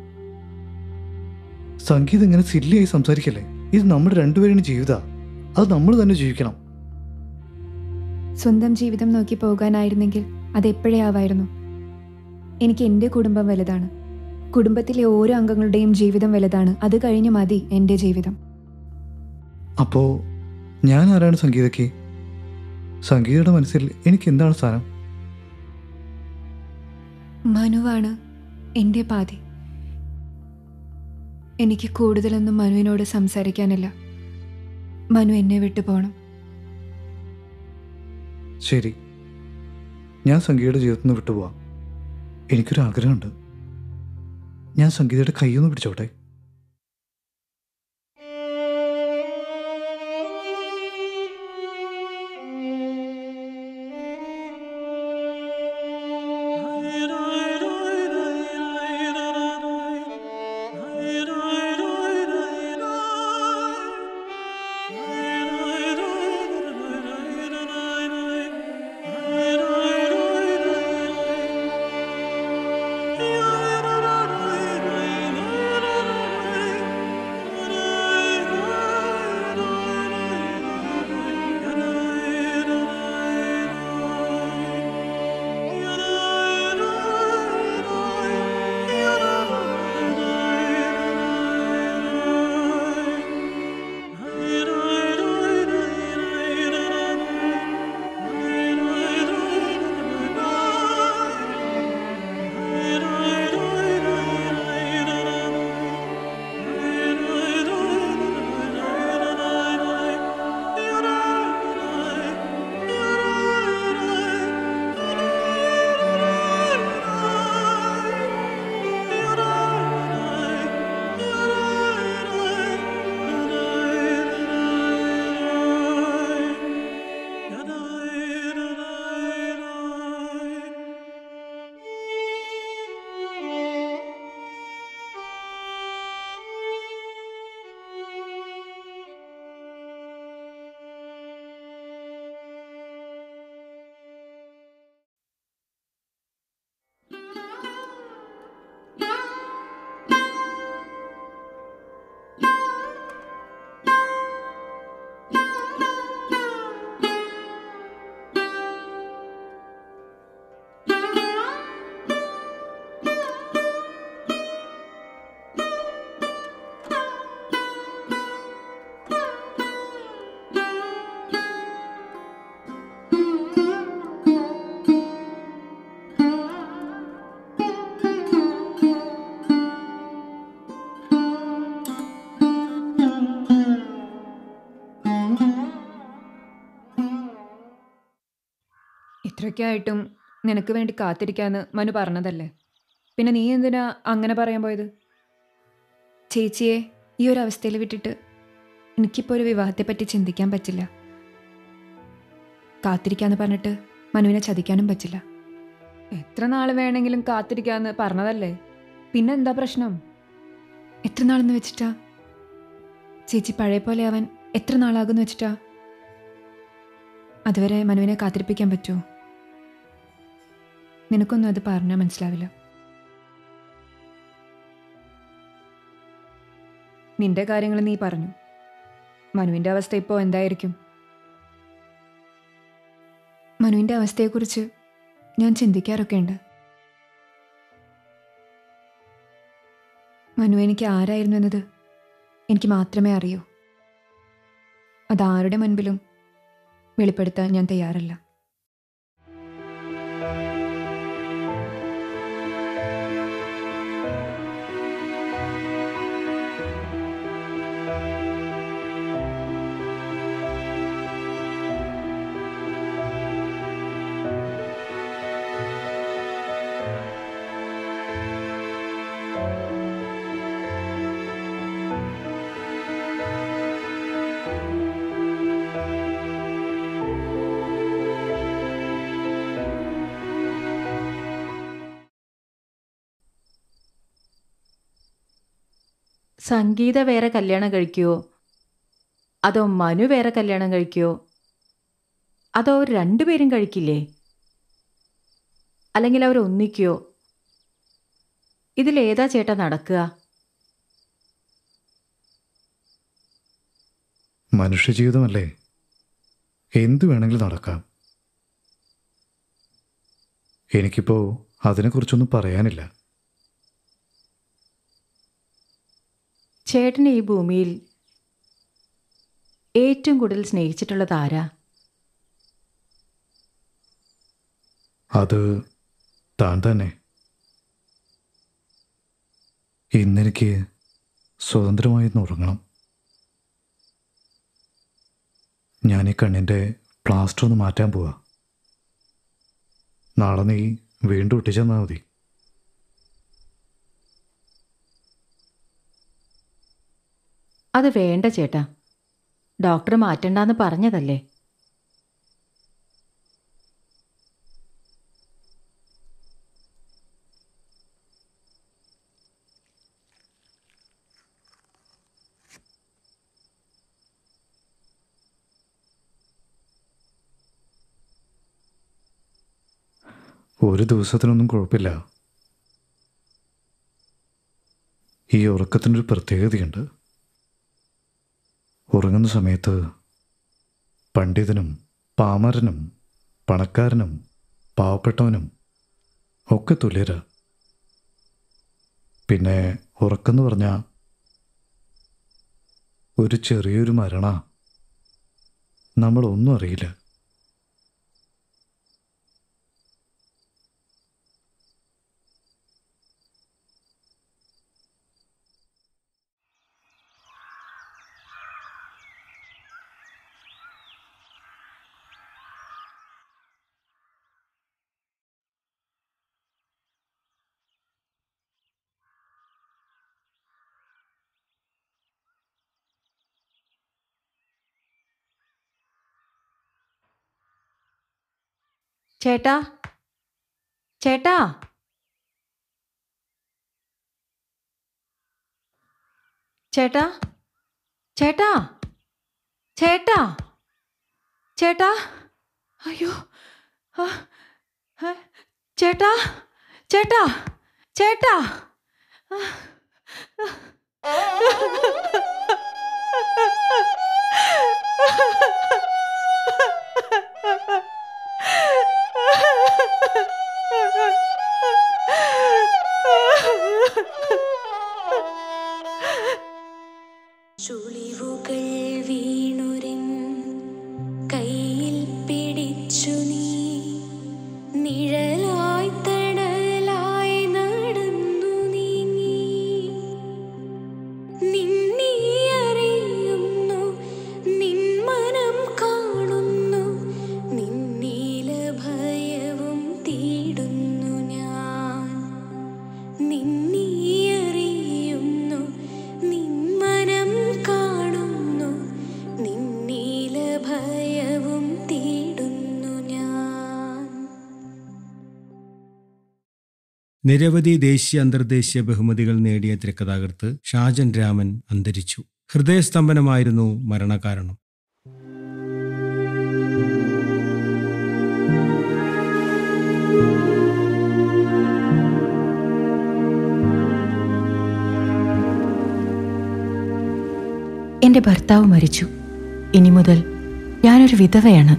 Speaker 3: സംഗീതം ഇങ്ങനെ സില്ലിയായി സംസാരിക്കല്ലേ ഇത് നമ്മുടെ രണ്ടുപേരുടെ ജീവിത അത് നമ്മൾ തന്നെ ജീവിക്കണം
Speaker 6: സ്വന്തം ജീവിതം നോക്കി പോകാനായിരുന്നെങ്കിൽ അതെപ്പോഴേ ആവായിരുന്നു എനിക്ക് എൻ്റെ കുടുംബം വലുതാണ് കുടുംബത്തിലെ ഓരോ അംഗങ്ങളുടെയും ജീവിതം വലുതാണ് അത് കഴിഞ്ഞ് മതി എൻ്റെ ജീവിതം
Speaker 3: അപ്പോ ഞാൻ ആരാണ് സംഗീതയ്ക്ക് സംഗീതയുടെ മനസ്സിൽ എനിക്ക് എന്താണ് സ്ഥാനം
Speaker 6: മനുവാണ് എൻ്റെ പാതി എനിക്ക് കൂടുതലൊന്നും മനുവിനോട് സംസാരിക്കാനില്ല മനു എന്നെ വിട്ടു പോകണം
Speaker 3: ശരി ഞാൻ സംഗീതയുടെ ജീവിതത്തിൽ നിന്ന് വിട്ടുപോവാം എനിക്കൊരു ആഗ്രഹമുണ്ട് ഞാൻ സംഗീതയുടെ കൈയൊന്ന് പിടിച്ചോട്ടെ
Speaker 6: ഇത്രയൊക്കെ ആയിട്ടും നിനക്ക് വേണ്ടി കാത്തിരിക്കാന്ന് മനു പറഞ്ഞതല്ലേ പിന്നെ നീ എന്തിനാ അങ്ങനെ പറയാൻ പോയത് ചേച്ചിയെ ഈ ഒരു അവസ്ഥയിൽ വിട്ടിട്ട് എനിക്കിപ്പോൾ ഒരു വിവാഹത്തെപ്പറ്റി ചിന്തിക്കാൻ പറ്റില്ല കാത്തിരിക്കാന്ന് പറഞ്ഞിട്ട് മനുവിനെ ചതിക്കാനും പറ്റില്ല എത്ര നാൾ വേണമെങ്കിലും കാത്തിരിക്കാന്ന് പറഞ്ഞതല്ലേ പിന്നെ എന്താ പ്രശ്നം എത്ര നാളെന്ന് വെച്ചിട്ടാ ചേച്ചി പഴയ പോലെ അവൻ എത്ര നാളാകുന്നു വെച്ചിട്ടാ അതുവരെ മനുവിനെ കാത്തിരിപ്പിക്കാൻ പറ്റുമോ നിനക്കൊന്നും അത് പറഞ്ഞാൽ മനസ്സിലാവില്ല നിന്റെ കാര്യങ്ങൾ നീ പറഞ്ഞു മനുവിൻ്റെ അവസ്ഥ ഇപ്പോൾ എന്തായിരിക്കും മനുവിൻ്റെ അവസ്ഥയെക്കുറിച്ച് ഞാൻ ചിന്തിക്കാറൊക്കെ ഉണ്ട് മനു എനിക്ക് ആരായിരുന്നു എന്നത് എനിക്ക് മാത്രമേ അറിയൂ അതാരുടെ മുൻപിലും വെളിപ്പെടുത്താൻ ഞാൻ തയ്യാറല്ല
Speaker 4: സംഗീത വേറെ കല്യാണം കഴിക്കുമോ അതോ മനു വേറെ കല്യാണം കഴിക്കുമോ അതോ അവർ രണ്ടുപേരും കഴിക്കില്ലേ അല്ലെങ്കിൽ അവർ ഒന്നിക്കുമോ ഇതിലേതാ ചേട്ടാ നടക്കുക
Speaker 3: മനുഷ്യജീവിതമല്ലേ എന്തു വേണമെങ്കിലും നടക്കാം എനിക്കിപ്പോൾ അതിനെക്കുറിച്ചൊന്നും പറയാനില്ല
Speaker 4: ചേട്ടനെ ഈ ഭൂമിയിൽ ഏറ്റവും കൂടുതൽ സ്നേഹിച്ചിട്ടുള്ളത് ആരാ
Speaker 3: അത് താൻ തന്നെ ഇന്നെനിക്ക് സ്വതന്ത്രമായി ഒന്ന് ഉറങ്ങണം ഞാൻ ഈ കണ്ണിൻ്റെ പ്ലാസ്റ്റർ ഒന്ന് മാറ്റാൻ പോവാ നാളെ നീ വീണ്ടും ഒട്ടിച്ചെന്നാൽ മതി
Speaker 4: അത് വേണ്ട ചേട്ടാ ഡോക്ടർ മാറ്റണ്ടെന്ന് പറഞ്ഞതല്ലേ
Speaker 3: ഒരു ദിവസത്തിനൊന്നും കുഴപ്പമില്ല ഈ ഉറക്കത്തിനൊരു പ്രത്യേകതയുണ്ട് ഉറങ്ങുന്ന സമയത്ത് പണ്ഡിതനും പാമരനും പണക്കാരനും പാവപ്പെട്ടവനും ഒക്കെ തുല്യരാ പിന്നെ ഉറക്കെന്ന് പറഞ്ഞാൽ ഒരു ചെറിയൊരു മരണ നമ്മളൊന്നും അറിയില്ല
Speaker 4: ചേട്ടാ ചേട്ടാ ചേട്ടാ ചേട്ടാ ചേട്ടാ ചേട്ടാ അയ്യോ ആ, ആ, ചേട്ടാ ചേട്ടാ ചേട്ടാ ആ,
Speaker 9: ചുളിവുകൾ വീണുരൻ കയ്യിൽ പിടിച്ചു നീ നിഴലായി തണലായി നടന്നു നീങ്ങി നിന്നെ അറിയുന്നു നിൻ മനം കാണുന്നു നിന്നീല ഭയവും തീടുന്നു ഞാൻ നിന്നെ അറിയുന്നു നിൻ മനം കാണുന്നു നിന്നീല ഭയവും തീടുന്നു ഞാൻ
Speaker 11: നിരവധി ദേശീയ അന്തർദേശീയ ബഹുമതികൾ നേടിയ തിരക്കഥാകൃത്ത് ഷാജൻ രാമൻ അന്തരിച്ചു ഹൃദയസ്തംഭനമായിരുന്നു മരണകാരണം
Speaker 4: എൻ്റെ ഭർത്താവ് മരിച്ചു ഇനി മുതൽ ഞാനൊരു വിധവയാണ്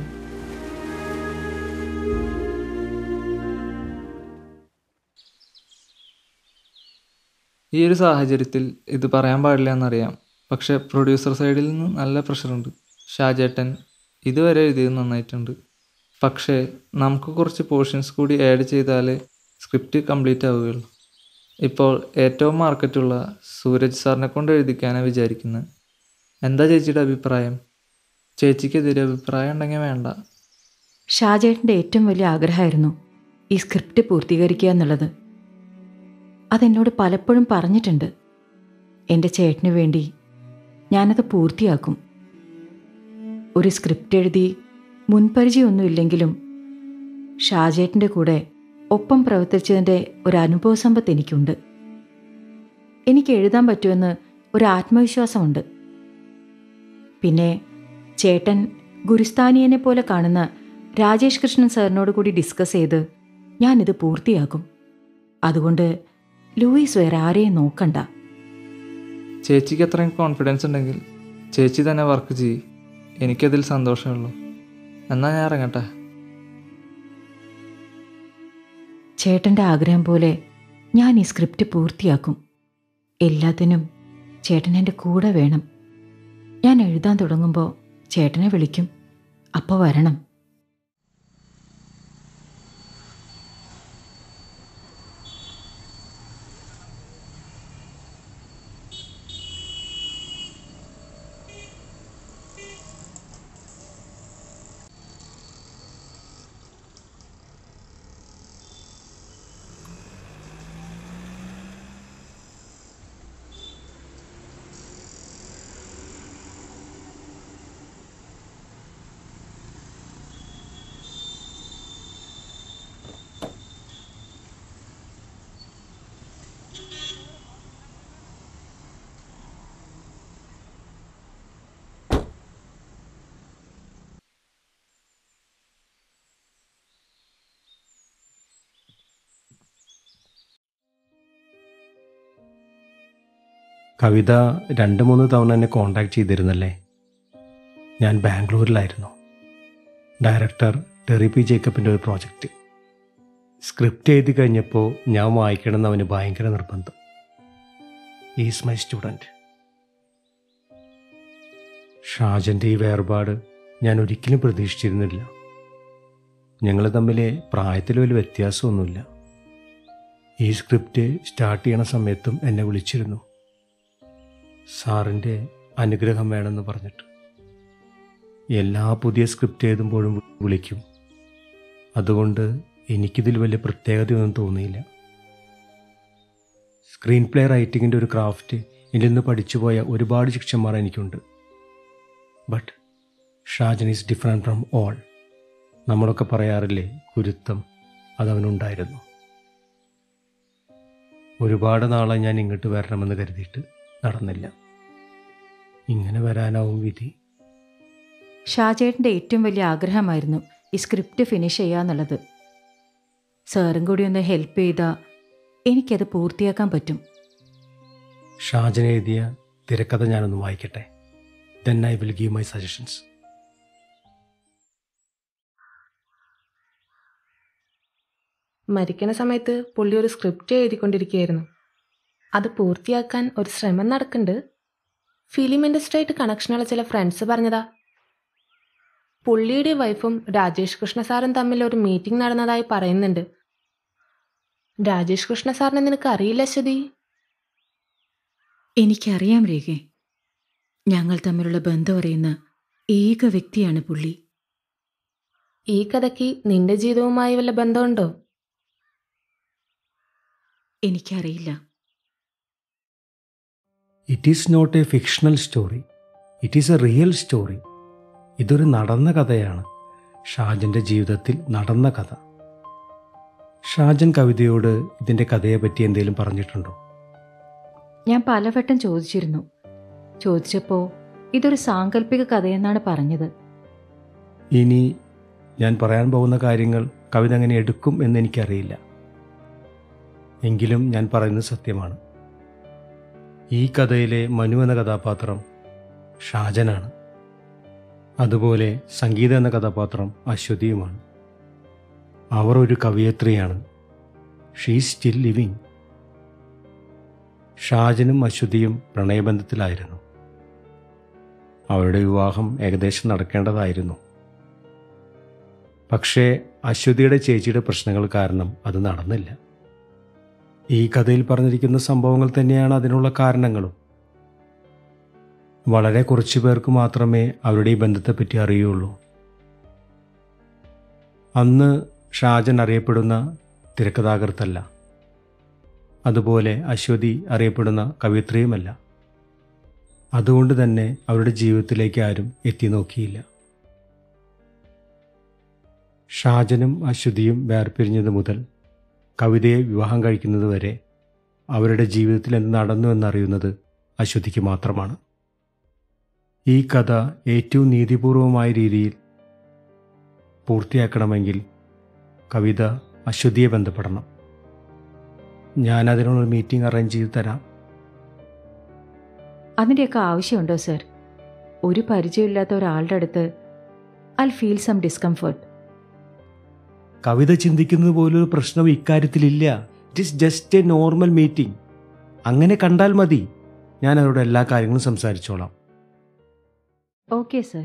Speaker 12: ഈ ഒരു സാഹചര്യത്തിൽ ഇത് പറയാൻ പാടില്ല എന്നറിയാം പക്ഷെ പ്രൊഡ്യൂസർ സൈഡിൽ നിന്ന് നല്ല പ്രഷറുണ്ട് ഷാജേട്ടൻ ഇതുവരെ എഴുതിയത് നന്നായിട്ടുണ്ട് പക്ഷേ നമുക്ക് കുറച്ച് പോർഷൻസ് കൂടി ആഡ് ചെയ്താലേ സ്ക്രിപ്റ്റ് കംപ്ലീറ്റ് ആവുകയുള്ളൂ ഇപ്പോൾ ഏറ്റവും മാർക്കറ്റുള്ള സൂരജ് സാറിനെ കൊണ്ട് എഴുതിക്കാനാണ് വിചാരിക്കുന്നത് എന്താ ചേച്ചിയുടെ അഭിപ്രായം ചേച്ചിക്കെതിരെ അഭിപ്രായം ഉണ്ടെങ്കിൽ വേണ്ട
Speaker 4: ഷാജേട്ടൻ്റെ ഏറ്റവും വലിയ ആഗ്രഹമായിരുന്നു ഈ സ്ക്രിപ്റ്റ് പൂർത്തീകരിക്കുക എന്നുള്ളത് അതെന്നോട് പലപ്പോഴും പറഞ്ഞിട്ടുണ്ട് എൻ്റെ ചേട്ടന് വേണ്ടി ഞാനത് പൂർത്തിയാക്കും ഒരു സ്ക്രിപ്റ്റ് എഴുതി മുൻപരിചയമൊന്നുമില്ലെങ്കിലും ഷാജേട്ടൻ്റെ കൂടെ ഒപ്പം പ്രവർത്തിച്ചതിൻ്റെ ഒരു അനുഭവ സമ്പത്ത് എനിക്കുണ്ട് എനിക്ക് എഴുതാൻ പറ്റുമെന്ന് ഒരു ആത്മവിശ്വാസമുണ്ട് പിന്നെ ചേട്ടൻ ഗുരുസ്ഥാനിയനെ പോലെ കാണുന്ന രാജേഷ് കൃഷ്ണൻ സാറിനോട് കൂടി ഡിസ്കസ് ചെയ്ത് ഞാനിത് പൂർത്തിയാക്കും അതുകൊണ്ട് ലൂയിസ് വേറെ ആരെയും നോക്കണ്ട
Speaker 12: ചേച്ചിക്ക് അത്രയും കോൺഫിഡൻസ് ഉണ്ടെങ്കിൽ ചേച്ചി തന്നെ വർക്ക് ചെയ്യ് എനിക്കതിൽ സന്തോഷമുള്ളൂ എന്നാൽ ഞാൻ ഇറങ്ങട്ടെ
Speaker 4: ചേട്ടൻ്റെ ആഗ്രഹം പോലെ ഞാൻ ഈ സ്ക്രിപ്റ്റ് പൂർത്തിയാക്കും എല്ലാത്തിനും ചേട്ടൻ എൻ്റെ കൂടെ വേണം ഞാൻ എഴുതാൻ തുടങ്ങുമ്പോൾ ചേട്ടനെ വിളിക്കും അപ്പോൾ വരണം
Speaker 11: കവിത രണ്ട് മൂന്ന് തവണ എന്നെ കോണ്ടാക്ട് ചെയ്തിരുന്നല്ലേ ഞാൻ ബാംഗ്ലൂരിലായിരുന്നു ഡയറക്ടർ ടെറി പി ജേക്കബിൻ്റെ ഒരു പ്രോജക്റ്റ് സ്ക്രിപ്റ്റ് എഴുതി കഴിഞ്ഞപ്പോൾ ഞാൻ വായിക്കണമെന്ന് അവന് ഭയങ്കര നിർബന്ധം ഈസ് മൈ സ്റ്റുഡൻറ്റ് ഷാജൻ്റെ ഈ വേർപാട് ഞാൻ ഒരിക്കലും പ്രതീക്ഷിച്ചിരുന്നില്ല ഞങ്ങൾ തമ്മിൽ പ്രായത്തിൽ വലിയ വ്യത്യാസമൊന്നുമില്ല ഈ സ്ക്രിപ്റ്റ് സ്റ്റാർട്ട് ചെയ്യണ സമയത്തും എന്നെ വിളിച്ചിരുന്നു സാറിൻ്റെ അനുഗ്രഹം വേണമെന്ന് പറഞ്ഞിട്ട് എല്ലാ പുതിയ സ്ക്രിപ്റ്റ് എഴുതുമ്പോഴും വിളിക്കും അതുകൊണ്ട് എനിക്കിതിൽ വലിയ പ്രത്യേകതയൊന്നും തോന്നിയില്ല സ്ക്രീൻ പ്ലേ റൈറ്റിങ്ങിൻ്റെ ഒരു ക്രാഫ്റ്റ് ഇതിൽ നിന്ന് പഠിച്ചുപോയ ഒരുപാട് ശിക്ഷന്മാർ എനിക്കുണ്ട് but Shajan is different from all നമ്മളൊക്കെ പറയാറില്ലേ ഗുരുത്വം അതവനുണ്ടായിരുന്നു ഒരുപാട് നാളെ ഞാൻ ഇങ്ങോട്ട് വരണമെന്ന് കരുതിയിട്ട് നടന്നില്ല ഇങ്ങനെ വരാനാവും വിധി
Speaker 4: ഷാജേട്ടൻ്റെ ഏറ്റവും വലിയ ആഗ്രഹമായിരുന്നു ഈ സ്ക്രിപ്റ്റ് ഫിനിഷ് ചെയ്യുക എന്നുള്ളത് സാറും കൂടി ഒന്ന് ഹെൽപ്പ് ചെയ്താൽ എനിക്കത് പൂർത്തിയാക്കാൻ പറ്റും
Speaker 11: ഷാജൻ എഴുതിയ തിരക്കഥ ഞാനൊന്ന് വായിക്കട്ടെ then I will give my suggestions
Speaker 13: മരിക്കണ സമയത്ത് പുള്ളി ഒരു സ്ക്രിപ്റ്റ് എഴുതിക്കൊണ്ടിരിക്കുകയായിരുന്നു അത് പൂർത്തിയാക്കാൻ ഒരു ശ്രമം നടക്കുന്നുണ്ട് ഫിലിം ഇൻഡസ്ട്രിയായിട്ട് കണക്ഷനുള്ള ചില ഫ്രണ്ട്സ് പറഞ്ഞതാ പുള്ളിയുടെ വൈഫും രാജേഷ് കൃഷ്ണ സാറും തമ്മിൽ ഒരു മീറ്റിംഗ് നടന്നതായി പറയുന്നുണ്ട് രാജേഷ് കൃഷ്ണ സാറിനെ നിനക്ക് അറിയില്ല അശ്വതി
Speaker 4: എനിക്കറിയാം രേഖെ ഞങ്ങൾ തമ്മിലുള്ള ബന്ധം അറിയുന്ന ഏക വ്യക്തിയാണ് പുള്ളി
Speaker 13: ഈ കഥയ്ക്ക് നിന്റെ ജീവിതവുമായി വല്ല ബന്ധമുണ്ടോ
Speaker 4: എനിക്കറിയില്ല
Speaker 11: it is not a fictional story it is a real story ഇതൊരു നടന്ന കഥയാണ് ഷാജൻ്റെ ജീവിതത്തിൽ നടന്ന കഥ ഷാജൻ കവിതയോട് ഇതിൻ്റെ കഥയെപ്പറ്റി എന്തെങ്കിലും പറഞ്ഞിട്ടുണ്ടോ
Speaker 4: ഞാൻ പലവട്ടം ചോദിച്ചിരുന്നു ചോദിച്ചപ്പോൾ ഇതൊരു സാങ്കല്പിക കഥയെന്നാണ് പറഞ്ഞത്
Speaker 11: ഇനി ഞാൻ പറയാൻ പോകുന്ന കാര്യങ്ങൾ കവിത എങ്ങനെ എടുക്കും എന്ന് എനിക്കറിയില്ല എങ്കിലും ഞാൻ പറയുന്നത് സത്യമാണ് ഈ കഥയിലെ മനു എന്ന കഥാപാത്രം ഷാജനാണ് അതുപോലെ സംഗീത എന്ന കഥാപാത്രം അശ്വതിയുമാണ് അവർ ഒരു കവിയത്രിയാണ് ഷീ സ്റ്റിൽ ലിവിങ് ഷാജനും അശ്വതിയും പ്രണയബന്ധത്തിലായിരുന്നു അവരുടെ വിവാഹം ഏകദേശം നടക്കേണ്ടതായിരുന്നു പക്ഷേ അശ്വതിയുടെ ചേച്ചിയുടെ പ്രശ്നങ്ങൾ കാരണം അത് നടന്നില്ല ഈ കഥയിൽ പറഞ്ഞിരിക്കുന്ന സംഭവങ്ങൾ തന്നെയാണ് അതിനുള്ള കാരണങ്ങളും വളരെ കുറച്ചു പേർക്ക് മാത്രമേ അവരുടെ ഈ ബന്ധത്തെപ്പറ്റി അറിയുള്ളൂ അന്ന് ഷാജൻ അറിയപ്പെടുന്ന തിരക്കഥാകൃത്തല്ല അതുപോലെ അശ്വതി അറിയപ്പെടുന്ന കവിത്രിയുമല്ല അതുകൊണ്ട് തന്നെ അവരുടെ ജീവിതത്തിലേക്ക് ആരും എത്തി നോക്കിയില്ല ഷാജനും അശ്വതിയും വേർപിരിഞ്ഞത് മുതൽ കവിതയെ വിവാഹം കഴിക്കുന്നത് വരെ അവരുടെ ജീവിതത്തിൽ എന്ത് നടന്നു എന്നറിയുന്നത് അശ്വതിക്ക് മാത്രമാണ് ഈ കഥ ഏറ്റവും നീതിപൂർവമായ രീതിയിൽ പൂർത്തിയാക്കണമെങ്കിൽ കവിത അശ്വതിയെ ബന്ധപ്പെടണം ഞാൻ അതിനുള്ള മീറ്റിംഗ് അറേഞ്ച് ചെയ്ത് തരാം
Speaker 4: അതിൻ്റെയൊക്കെ ആവശ്യമുണ്ടോ സർ ഒരു പരിചയമില്ലാത്ത ഒരാളുടെ അടുത്ത് I feel some discomfort
Speaker 11: Kavitha ചിന്തിക്കുന്നത് പോലൊരു പ്രശ്നം ഇക്കാര്യത്തിലില്ല it is just a normal meeting അങ്ങനെ കണ്ടാൽ മതി ഞാൻ അവരോട് എല്ലാ കാര്യങ്ങളും സംസാരിച്ചോളാം
Speaker 4: ഓക്കെ സർ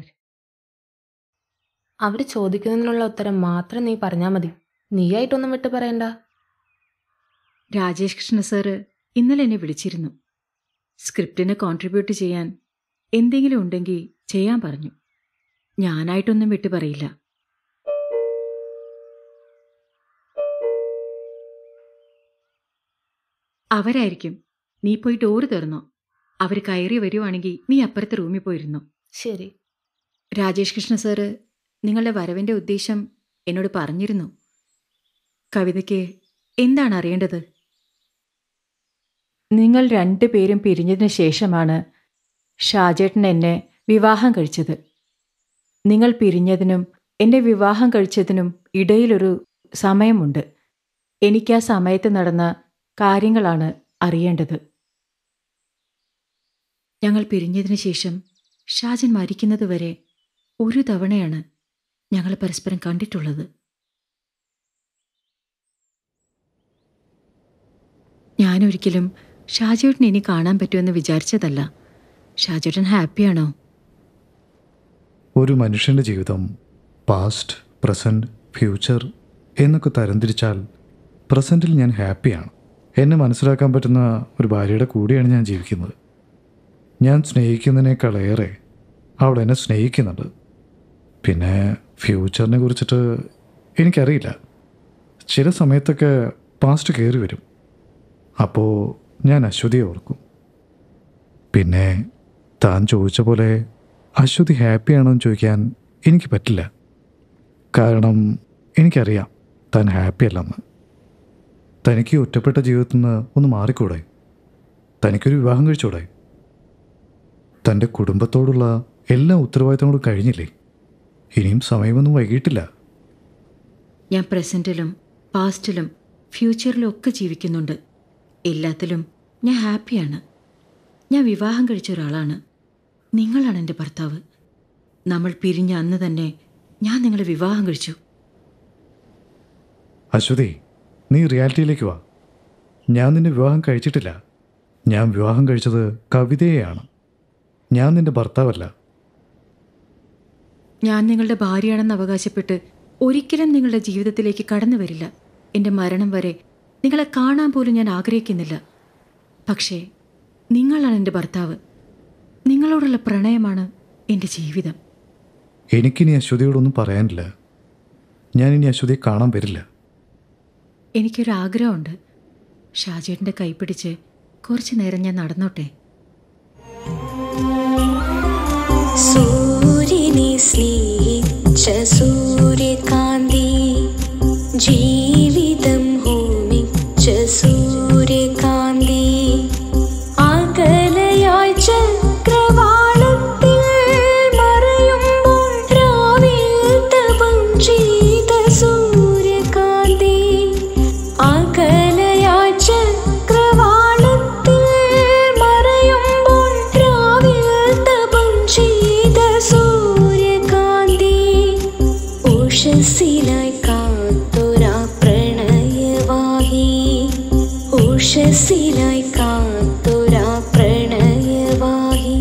Speaker 13: അവർ ചോദിക്കുന്നതിനുള്ള ഉത്തരം മാത്രം നീ പറഞ്ഞാൽ മതി നീയായിട്ടൊന്നും വിട്ടു പറയണ്ട
Speaker 4: രാജേഷ് കൃഷ്ണ സാറ് ഇന്നലെ എന്നെ വിളിച്ചിരുന്നു സ്ക്രിപ്റ്റിന് കോൺട്രിബ്യൂട്ട് ചെയ്യാൻ എന്തെങ്കിലും ഉണ്ടെങ്കിൽ ചെയ്യാൻ പറഞ്ഞു ഞാനായിട്ടൊന്നും വിട്ടു പറയില്ല അവരായിരിക്കും നീ പോയി ഡോറ് തുറന്നോ അവർ കയറി വരുവാണെങ്കിൽ നീ അപ്പുറത്തെ റൂമിൽ പോയിരുന്നോ
Speaker 13: ശരി
Speaker 4: രാജേഷ് കൃഷ്ണ സാറ് നിങ്ങളുടെ വരവിൻ്റെ ഉദ്ദേശം എന്നോട് പറഞ്ഞിരുന്നു കവിതയ്ക്ക് എന്താണ് അറിയേണ്ടത് നിങ്ങൾ രണ്ടുപേരും പിരിഞ്ഞതിന് ശേഷമാണ് ഷാജേട്ടൻ എന്നെ വിവാഹം കഴിച്ചത് നിങ്ങൾ പിരിഞ്ഞതിനും എന്നെ വിവാഹം കഴിച്ചതിനും ഇടയിലൊരു സമയമുണ്ട് എനിക്ക് ആ സമയത്ത് നടന്ന കാര്യങ്ങളാണ് അറിയേണ്ടത് ഞങ്ങൾ പിരിഞ്ഞതിന് ശേഷം ഷാജൻ മരിക്കുന്നതുവരെ ഒരു തവണയാണ് ഞങ്ങൾ പരസ്പരം കണ്ടിട്ടുള്ളത് ഞാനൊരിക്കലും ഷാജേട്ടൻ ഇനി കാണാൻ പറ്റുമെന്ന് വിചാരിച്ചതല്ല ഷാജേട്ടൻ ഹാപ്പിയാണോ
Speaker 3: ഒരു മനുഷ്യൻ്റെ ജീവിതം പാസ്റ്റ് പ്രസൻറ്റ് ഫ്യൂച്ചർ എന്നൊക്കെ തരംതിരിച്ചാൽ പ്രസൻറ്റിൽ ഞാൻ ഹാപ്പിയാണ് എന്നെ മനസ്സിലാക്കാൻ പറ്റുന്ന ഒരു ഭാര്യയുടെ കൂടെയാണ് ഞാൻ ജീവിക്കുന്നത് ഞാൻ സ്നേഹിക്കുന്നതിനേക്കാളേറെ അവൾ എന്നെ സ്നേഹിക്കുന്നുണ്ട് പിന്നെ ഫ്യൂച്ചറിനെ കുറിച്ചിട്ട് എനിക്കറിയില്ല ചില സമയത്തൊക്കെ പാസ്റ്റ് കയറി വരും അപ്പോൾ ഞാൻ അശ്വതിയെ ഓർക്കും പിന്നെ താൻ ചോദിച്ച പോലെ അശ്വതി ഹാപ്പിയാണോ എന്ന് ചോദിക്കാൻ എനിക്ക് പറ്റില്ല കാരണം എനിക്കറിയാം താൻ ഹാപ്പി അല്ലെന്ന് തനിക്ക് ഒറ്റപ്പെട്ട ജീവിതത്തിൽ നിന്ന് ഒന്ന് മാറിക്കൂടെ തനിക്കൊരു വിവാഹം കഴിച്ചൂടെ തൻ്റെ കുടുംബത്തോടുള്ള എല്ലാ ഉത്തരവാദിത്തങ്ങളും കഴിഞ്ഞില്ലേ ഇനിയും സമയമൊന്നും വൈകിട്ടില്ല
Speaker 4: ഞാൻ പ്രസൻറ്റിലും പാസ്റ്റിലും ഫ്യൂച്ചറിലും ഒക്കെ ജീവിക്കുന്നുണ്ട് എല്ലാത്തിലും ഞാൻ ഹാപ്പിയാണ് ഞാൻ വിവാഹം കഴിച്ച ഒരാളാണ് നിങ്ങളാണ് എൻ്റെ ഭർത്താവ് നമ്മൾ പിരിഞ്ഞ അന്ന് തന്നെ ഞാൻ നിങ്ങളെ വിവാഹം കഴിച്ചു
Speaker 3: അശ്വതി നീ റിയാലിറ്റിയിലേക്ക് വാ ഞാൻ നിന്നെ വിവാഹം കഴിച്ചിട്ടില്ല ഞാൻ വിവാഹം കഴിച്ചത് കവിതയെയാണ് ഞാൻ നിന്റെ ഭർത്താവല്ല
Speaker 4: ഞാൻ നിങ്ങളുടെ ഭാര്യയാണെന്ന് അവകാശപ്പെട്ട് ഒരിക്കലും നിങ്ങളുടെ ജീവിതത്തിലേക്ക് കടന്നു വരില്ല എൻ്റെ മരണം വരെ നിങ്ങളെ കാണാൻ പോലും ഞാൻ ആഗ്രഹിക്കുന്നില്ല പക്ഷേ നിങ്ങളാണ് എൻ്റെ ഭർത്താവ് നിങ്ങളോടുള്ള പ്രണയമാണ് എൻ്റെ ജീവിതം
Speaker 3: എനിക്കിനി അശ്വതിയോടൊന്നും പറയാനില്ല ഞാൻ ഇനി അശ്വതിയെ കാണാൻ വരില്ല
Speaker 4: എനിക്കൊരാഗ്രഹമുണ്ട് ഷാജേട്ടൻ്റെ കൈപ്പിടിച്ച് കുറച്ചു നേരം ഞാൻ നടന്നോട്ടെ
Speaker 9: സൂര്യനെ സ്നേഹിച്ച സൂര്യകാന്തി ജീവിതം ഹോമിച്ച സൂര്യകാന്തി അകലയായി ചക്രവാ ശിരസിലായി കാത്തൊരാ പ്രണയവാഹി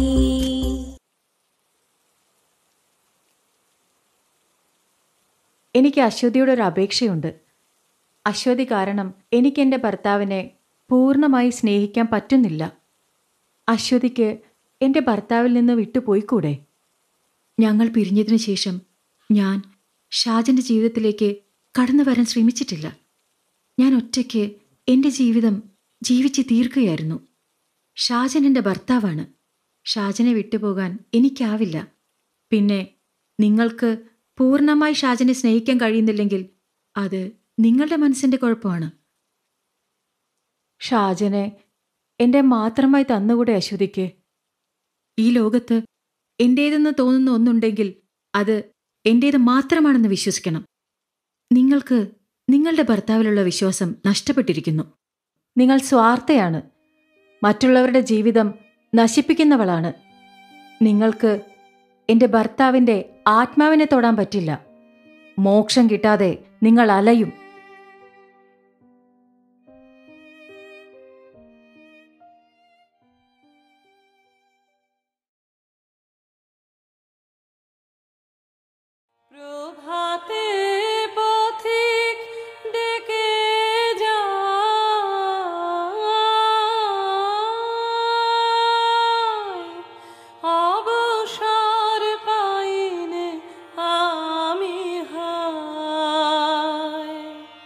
Speaker 4: എനിക്ക് അശ്വതിയുടെ ഒരു അപേക്ഷയുണ്ട് അശ്വതി കാരണം എനിക്ക് എൻ്റെ ഭർത്താവിനെ പൂർണ്ണമായി സ്നേഹിക്കാൻ പറ്റുന്നില്ല അശ്വതിക്ക് എൻ്റെ ഭർത്താവിൽ നിന്ന് വിട്ടുപോയിക്കൂടെ ഞങ്ങൾ പിരിഞ്ഞതിനു ശേഷം ഞാൻ ഷാജൻ്റെ ജീവിതത്തിലേക്ക് കടന്നു വരാൻ ശ്രമിച്ചിട്ടില്ല ഞാൻ ഒറ്റയ്ക്ക് എൻ്റെ ജീവിതം ജീവിച്ച് തീർക്കുകയായിരുന്നു ഷാജൻ എൻ്റെ ഭർത്താവാണ് ഷാജനെ വിട്ടുപോകാൻ എനിക്കാവില്ല പിന്നെ നിങ്ങൾക്ക് പൂർണ്ണമായി ഷാജനെ സ്നേഹിക്കാൻ കഴിയുന്നില്ലെങ്കിൽ അത് നിങ്ങളുടെ മനസ്സിൻ്റെ കുഴപ്പമാണ് ഷാജനെ എൻ്റെ മാത്രമായി തന്നുകൂടെ അശ്വതിക്ക് ഈ ലോകത്ത് എൻ്റേതെന്ന് തോന്നുന്ന ഒന്നുണ്ടെങ്കിൽ അത് എൻ്റേത് മാത്രമാണെന്ന് വിശ്വസിക്കണം നിങ്ങൾക്ക് നിങ്ങളുടെ ഭർത്താവിലുള്ള വിശ്വാസം നഷ്ടപ്പെട്ടിരിക്കുന്നു നിങ്ങൾ സ്വാർത്ഥയാണ് മറ്റുള്ളവരുടെ ജീവിതം നശിപ്പിക്കുന്നവളാണ് നിങ്ങൾക്ക് എൻ്റെ ഭർത്താവിൻ്റെ ആത്മാവിനെ തൊടാൻ പറ്റില്ല മോക്ഷം കിട്ടാതെ നിങ്ങൾ അലയും
Speaker 14: প্রভাতে পথিক ডেকে যায় অবসর পাইনে আমি হায়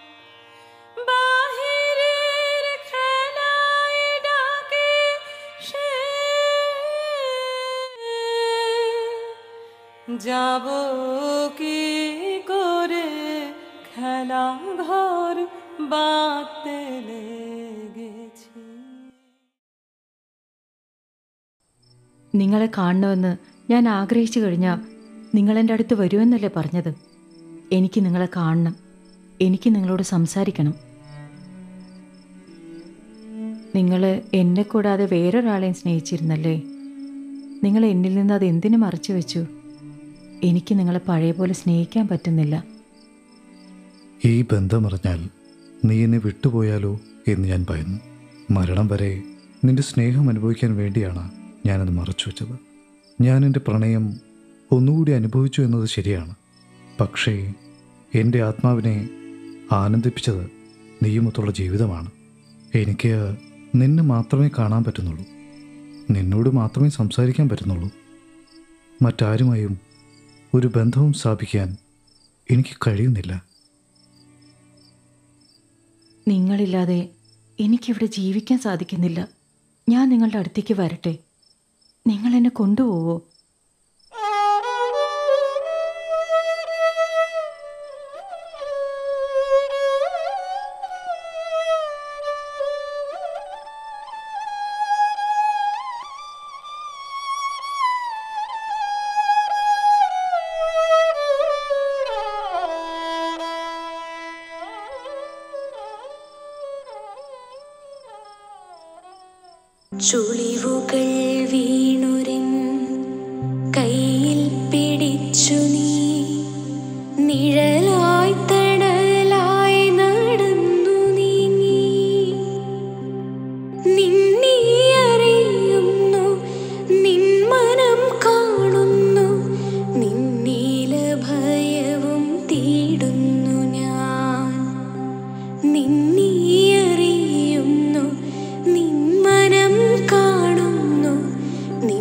Speaker 14: বাহিরের খেলায় ডাকে সে যাব কি করে খেলা ঘর বাঁধতে লেগেছি
Speaker 4: നിങ്ങളെ കാണണമെന്ന് ഞാൻ ആഗ്രഹിച്ചു കഴിഞ്ഞാൽ നിങ്ങൾ എൻ്റെ അടുത്ത് വരുമെന്നല്ലേ പറഞ്ഞത് എനിക്ക് നിങ്ങളെ കാണണം എനിക്ക് നിങ്ങളോട് സംസാരിക്കണം നിങ്ങൾ എന്നെ കൂടാതെ വേറൊരാളെയും സ്നേഹിച്ചിരുന്നല്ലേ നിങ്ങൾ എന്നിൽ നിന്ന് അത് എന്തിനു മറച്ചു വെച്ചു എനിക്ക് നിങ്ങളെ പഴയ പോലെ സ്നേഹിക്കാൻ പറ്റുന്നില്ല
Speaker 3: ഈ ബന്ധമറിഞ്ഞാൽ നീ എന്നെ വിട്ടുപോയാലോ എന്ന് ഞാൻ ഭയന്നു മരണം വരെ നിന്റെ സ്നേഹം അനുഭവിക്കാൻ വേണ്ടിയാണ് ഞാനത് മറച്ചു വെച്ചത് ഞാൻ എൻ്റെ പ്രണയം ഒന്നുകൂടി അനുഭവിച്ചു എന്നത് ശരിയാണ് പക്ഷേ എൻ്റെ ആത്മാവിനെ ആനന്ദിപ്പിച്ചത് നീയുമൊത്തുള്ള ജീവിതമാണ് എനിക്ക് നിന്നെ മാത്രമേ കാണാൻ പറ്റുന്നുള്ളൂ നിന്നോട് മാത്രമേ സംസാരിക്കാൻ പറ്റുന്നുള്ളൂ മറ്റാരുമായും ഒരു ബന്ധവും സ്ഥാപിക്കാൻ എനിക്ക് കഴിയുന്നില്ല
Speaker 4: നിങ്ങളില്ലാതെ എനിക്കിവിടെ ജീവിക്കാൻ സാധിക്കുന്നില്ല ഞാൻ നിങ്ങളുടെ അടുത്തേക്ക് വരട്ടെ നിങ്ങൾ എന്നെ കൊണ്ടുപോവോ
Speaker 9: ചുളിവുകൾ വീണുരൻ കയ്യിൽ പിടിച്ചു നീ നിഴലായി തണലായി നടന്നു നീങ്ങി നിന്നെ അറിയുന്നു നിൻ മനം കാണുന്നു നിന്നീല ഭയവും തീടുന്നു ഞാൻ നിന്നെ അറിയുന്നു നിൻ മനം കാണുന്നു നീ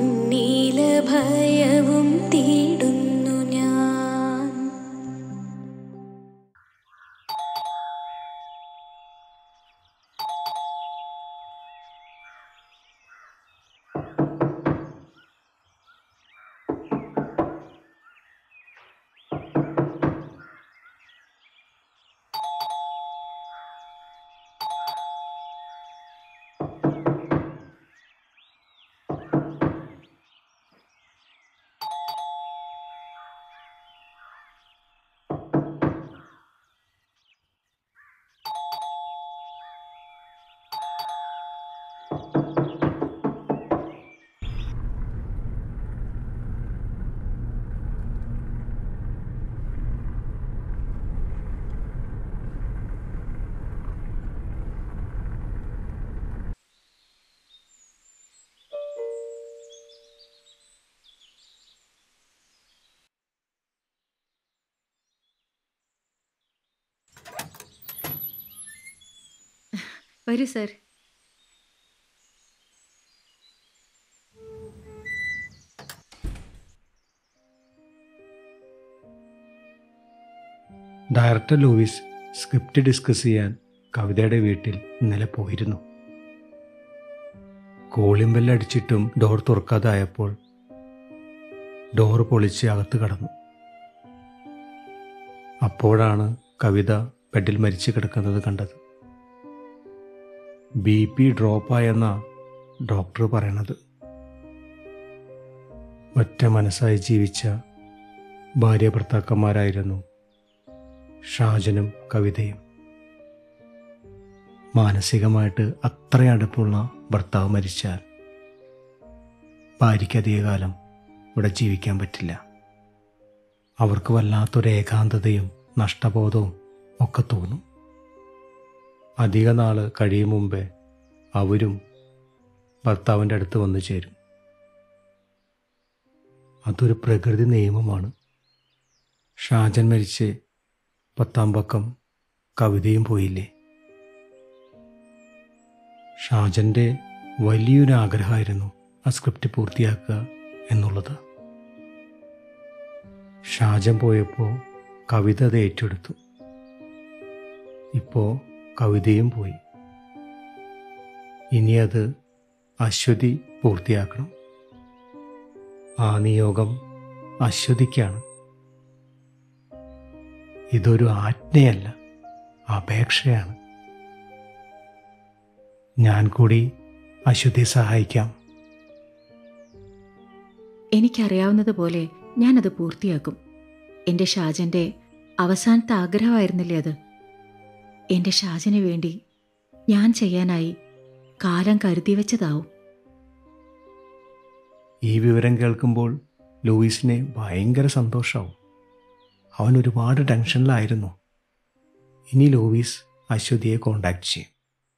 Speaker 15: വരൂ sir
Speaker 11: director Louis script discuss ചെയ്യാൻ കവിതയുടെ വീട്ടിൽ ഇന്നലെ പോയിരുന്നു കോളിംഗ് ബെല്ലടിച്ചിട്ടും ഡോർ തുറക്കാതായപ്പോൾ ഡോർ പൊളിച്ച് അകത്ത് കടന്നു അപ്പോഴാണ് കവിത ബെഡിൽ മരിച്ചു കിടക്കുന്നത് കണ്ടത് ബി പി ഡ്രോപ്പായെന്ന ഡോക്ടർ പറയണത് ഒറ്റ മനസ്സായി ജീവിച്ച ഭാര്യ ഭർത്താക്കന്മാരായിരുന്നു ഷാജനും കവിതയും മാനസികമായിട്ട് അത്ര അടുപ്പുള്ള ഭർത്താവ് മരിച്ചാൽ ഭാര്യയ്ക്ക് അധികകാലം ഇവിടെ ജീവിക്കാൻ പറ്റില്ല അവർക്ക് വല്ലാത്തൊരു ഏകാന്തതയും നഷ്ടബോധവും ഒക്കെ തോന്നും അധിക നാൾ കഴിയും മുമ്പേ അവരും ഭർത്താവിൻ്റെ അടുത്ത് വന്നു ചേരും അതൊരു പ്രകൃതി നിയമമാണ് ഷാജൻ മരിച്ച് പത്താം പക്കം കവിതയും പോയില്ലേ ഷാജൻ്റെ വലിയൊരു ആഗ്രഹമായിരുന്നു ആ സ്ക്രിപ്റ്റ് പൂർത്തിയാക്കുക എന്നുള്ളത് ഷാജൻ പോയപ്പോൾ കവിത അത് ഏറ്റെടുത്തു ഇപ്പോൾ കവിതയും പോയി ഇനി അത് അശ്വതി പൂർത്തിയാക്കണം ആ നിയോഗം അശ്വതിക്കാണ് ഇതൊരു ആജ്ഞയല്ല അപേക്ഷയാണ് ഞാൻ കൂടി അശ്വതിയെ സഹായിക്കാം
Speaker 4: എനിക്കറിയാവുന്നതുപോലെ ഞാനത് പൂർത്തിയാക്കും എൻ്റെ ഷാജൻ്റെ അവസാനത്തെ ആഗ്രഹമായിരുന്നില്ലേ അത് എൻ്റെ ഷാജന് വേണ്ടി ഞാൻ ചെയ്യാനായി കാലം കരുതി വെച്ചതാവും
Speaker 11: ഈ വിവരം കേൾക്കുമ്പോൾ ലൂയിസിന് ഭയങ്കര സന്തോഷമാവും അവൻ ഒരുപാട് ടെൻഷനിലായിരുന്നു ഇനി ലൂയിസ് അശ്വതിയെ കോണ്ടാക്ട് ചെയ്യും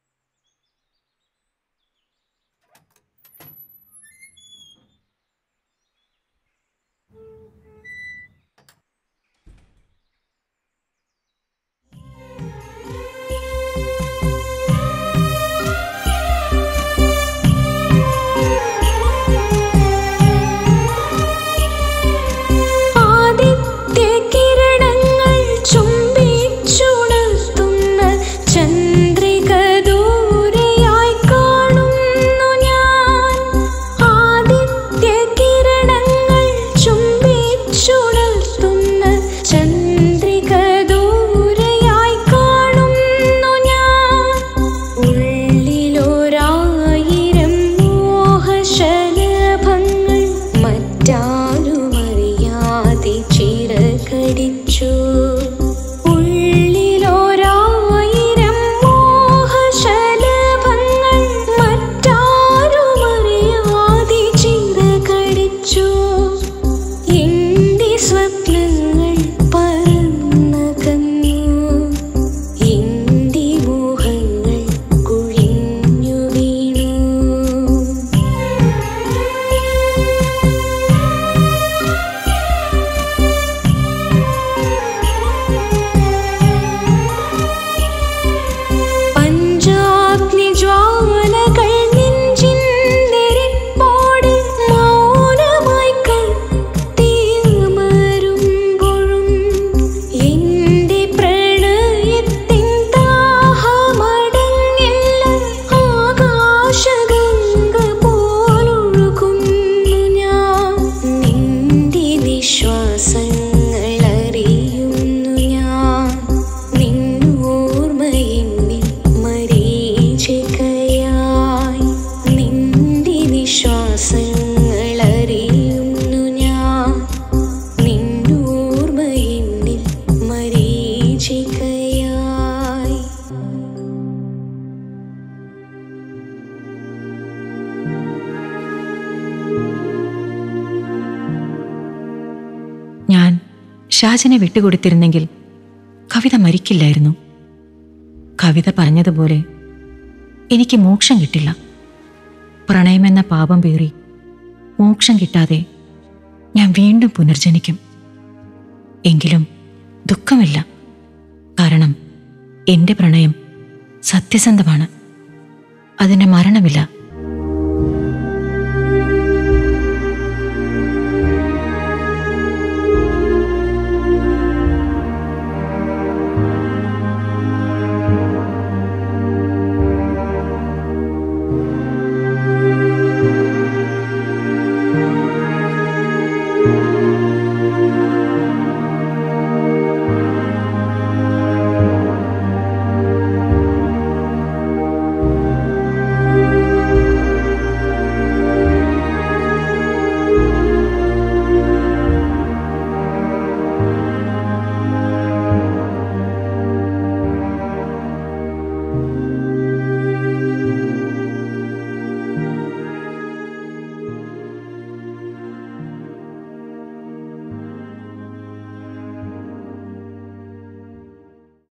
Speaker 9: ആദിത്യ കിരണങ്ങൾ ചുംബിച്ചുണർത്തുന്ന ചന്ദ്രിക ദൂരെയായി കാണുന്നു ഞാൻ ആദിത്യ കിരണങ്ങൾ ചുംബിച്ചുണർത്തുന്ന ചന്ദ്രിക ദൂരെയായി കാണുന്നു ഞാൻ ഉള്ളിലൊരായിരം മോഹശലഭങ്ങൾ മറ്റാരുമറിയാതെ ചിറകടിച്ചു ഉള്ളിലൊരായിരം മോഹശലഭങ്ങൾ മറ്റാരുമറിയാതെ ചിറകടിച്ചു എന്റെ സ്വപ്നങ്ങൾ പറന്നകന്നു എന്റെ മോഹങ്ങൾ കുഴിഞ്ഞു വീണു പഞ്ചാഗ്നിജ്വാലകൾ നെഞ്ചിൻ നെരിപ്പോട് മൗനമായി കത്തിയമരുമ്പോഴും എന്റെ പ്രണയത്തിൻ ദാഹമടങ്ങില്ല ആകാശഗംഗ പോലൊഴുകുന്നു ഞാൻ നിന്റെ നിശ്വാസങ്ങൾ അറിയുന്നു ഞാൻ നിന്നോർമ്മയെന്നിൽ മരീചികയായി നിന്റെ നിശ്വാസങ്ങൾ അറിയുന്നു ഞാൻ നിന്നോർമ്മയെന്നിൽ മരീചികയായി
Speaker 4: ഞാൻ ഷാജനെ വിട്ടുകൊടുത്തിരുന്നെങ്കിൽ കവിത മരിക്കില്ലായിരുന്നു കവിത പറഞ്ഞതുപോലെ എനിക്ക് മോക്ഷം കിട്ടില്ല പ്രണയമെന്ന പാപം പേറി മോക്ഷം കിട്ടാതെ ഞാൻ വീണ്ടും പുനർജനിക്കും എങ്കിലും ദുഃഖമില്ല കാരണം എൻ്റെ പ്രണയം സത്യസന്ധമാണ് അതിന് മരണമില്ല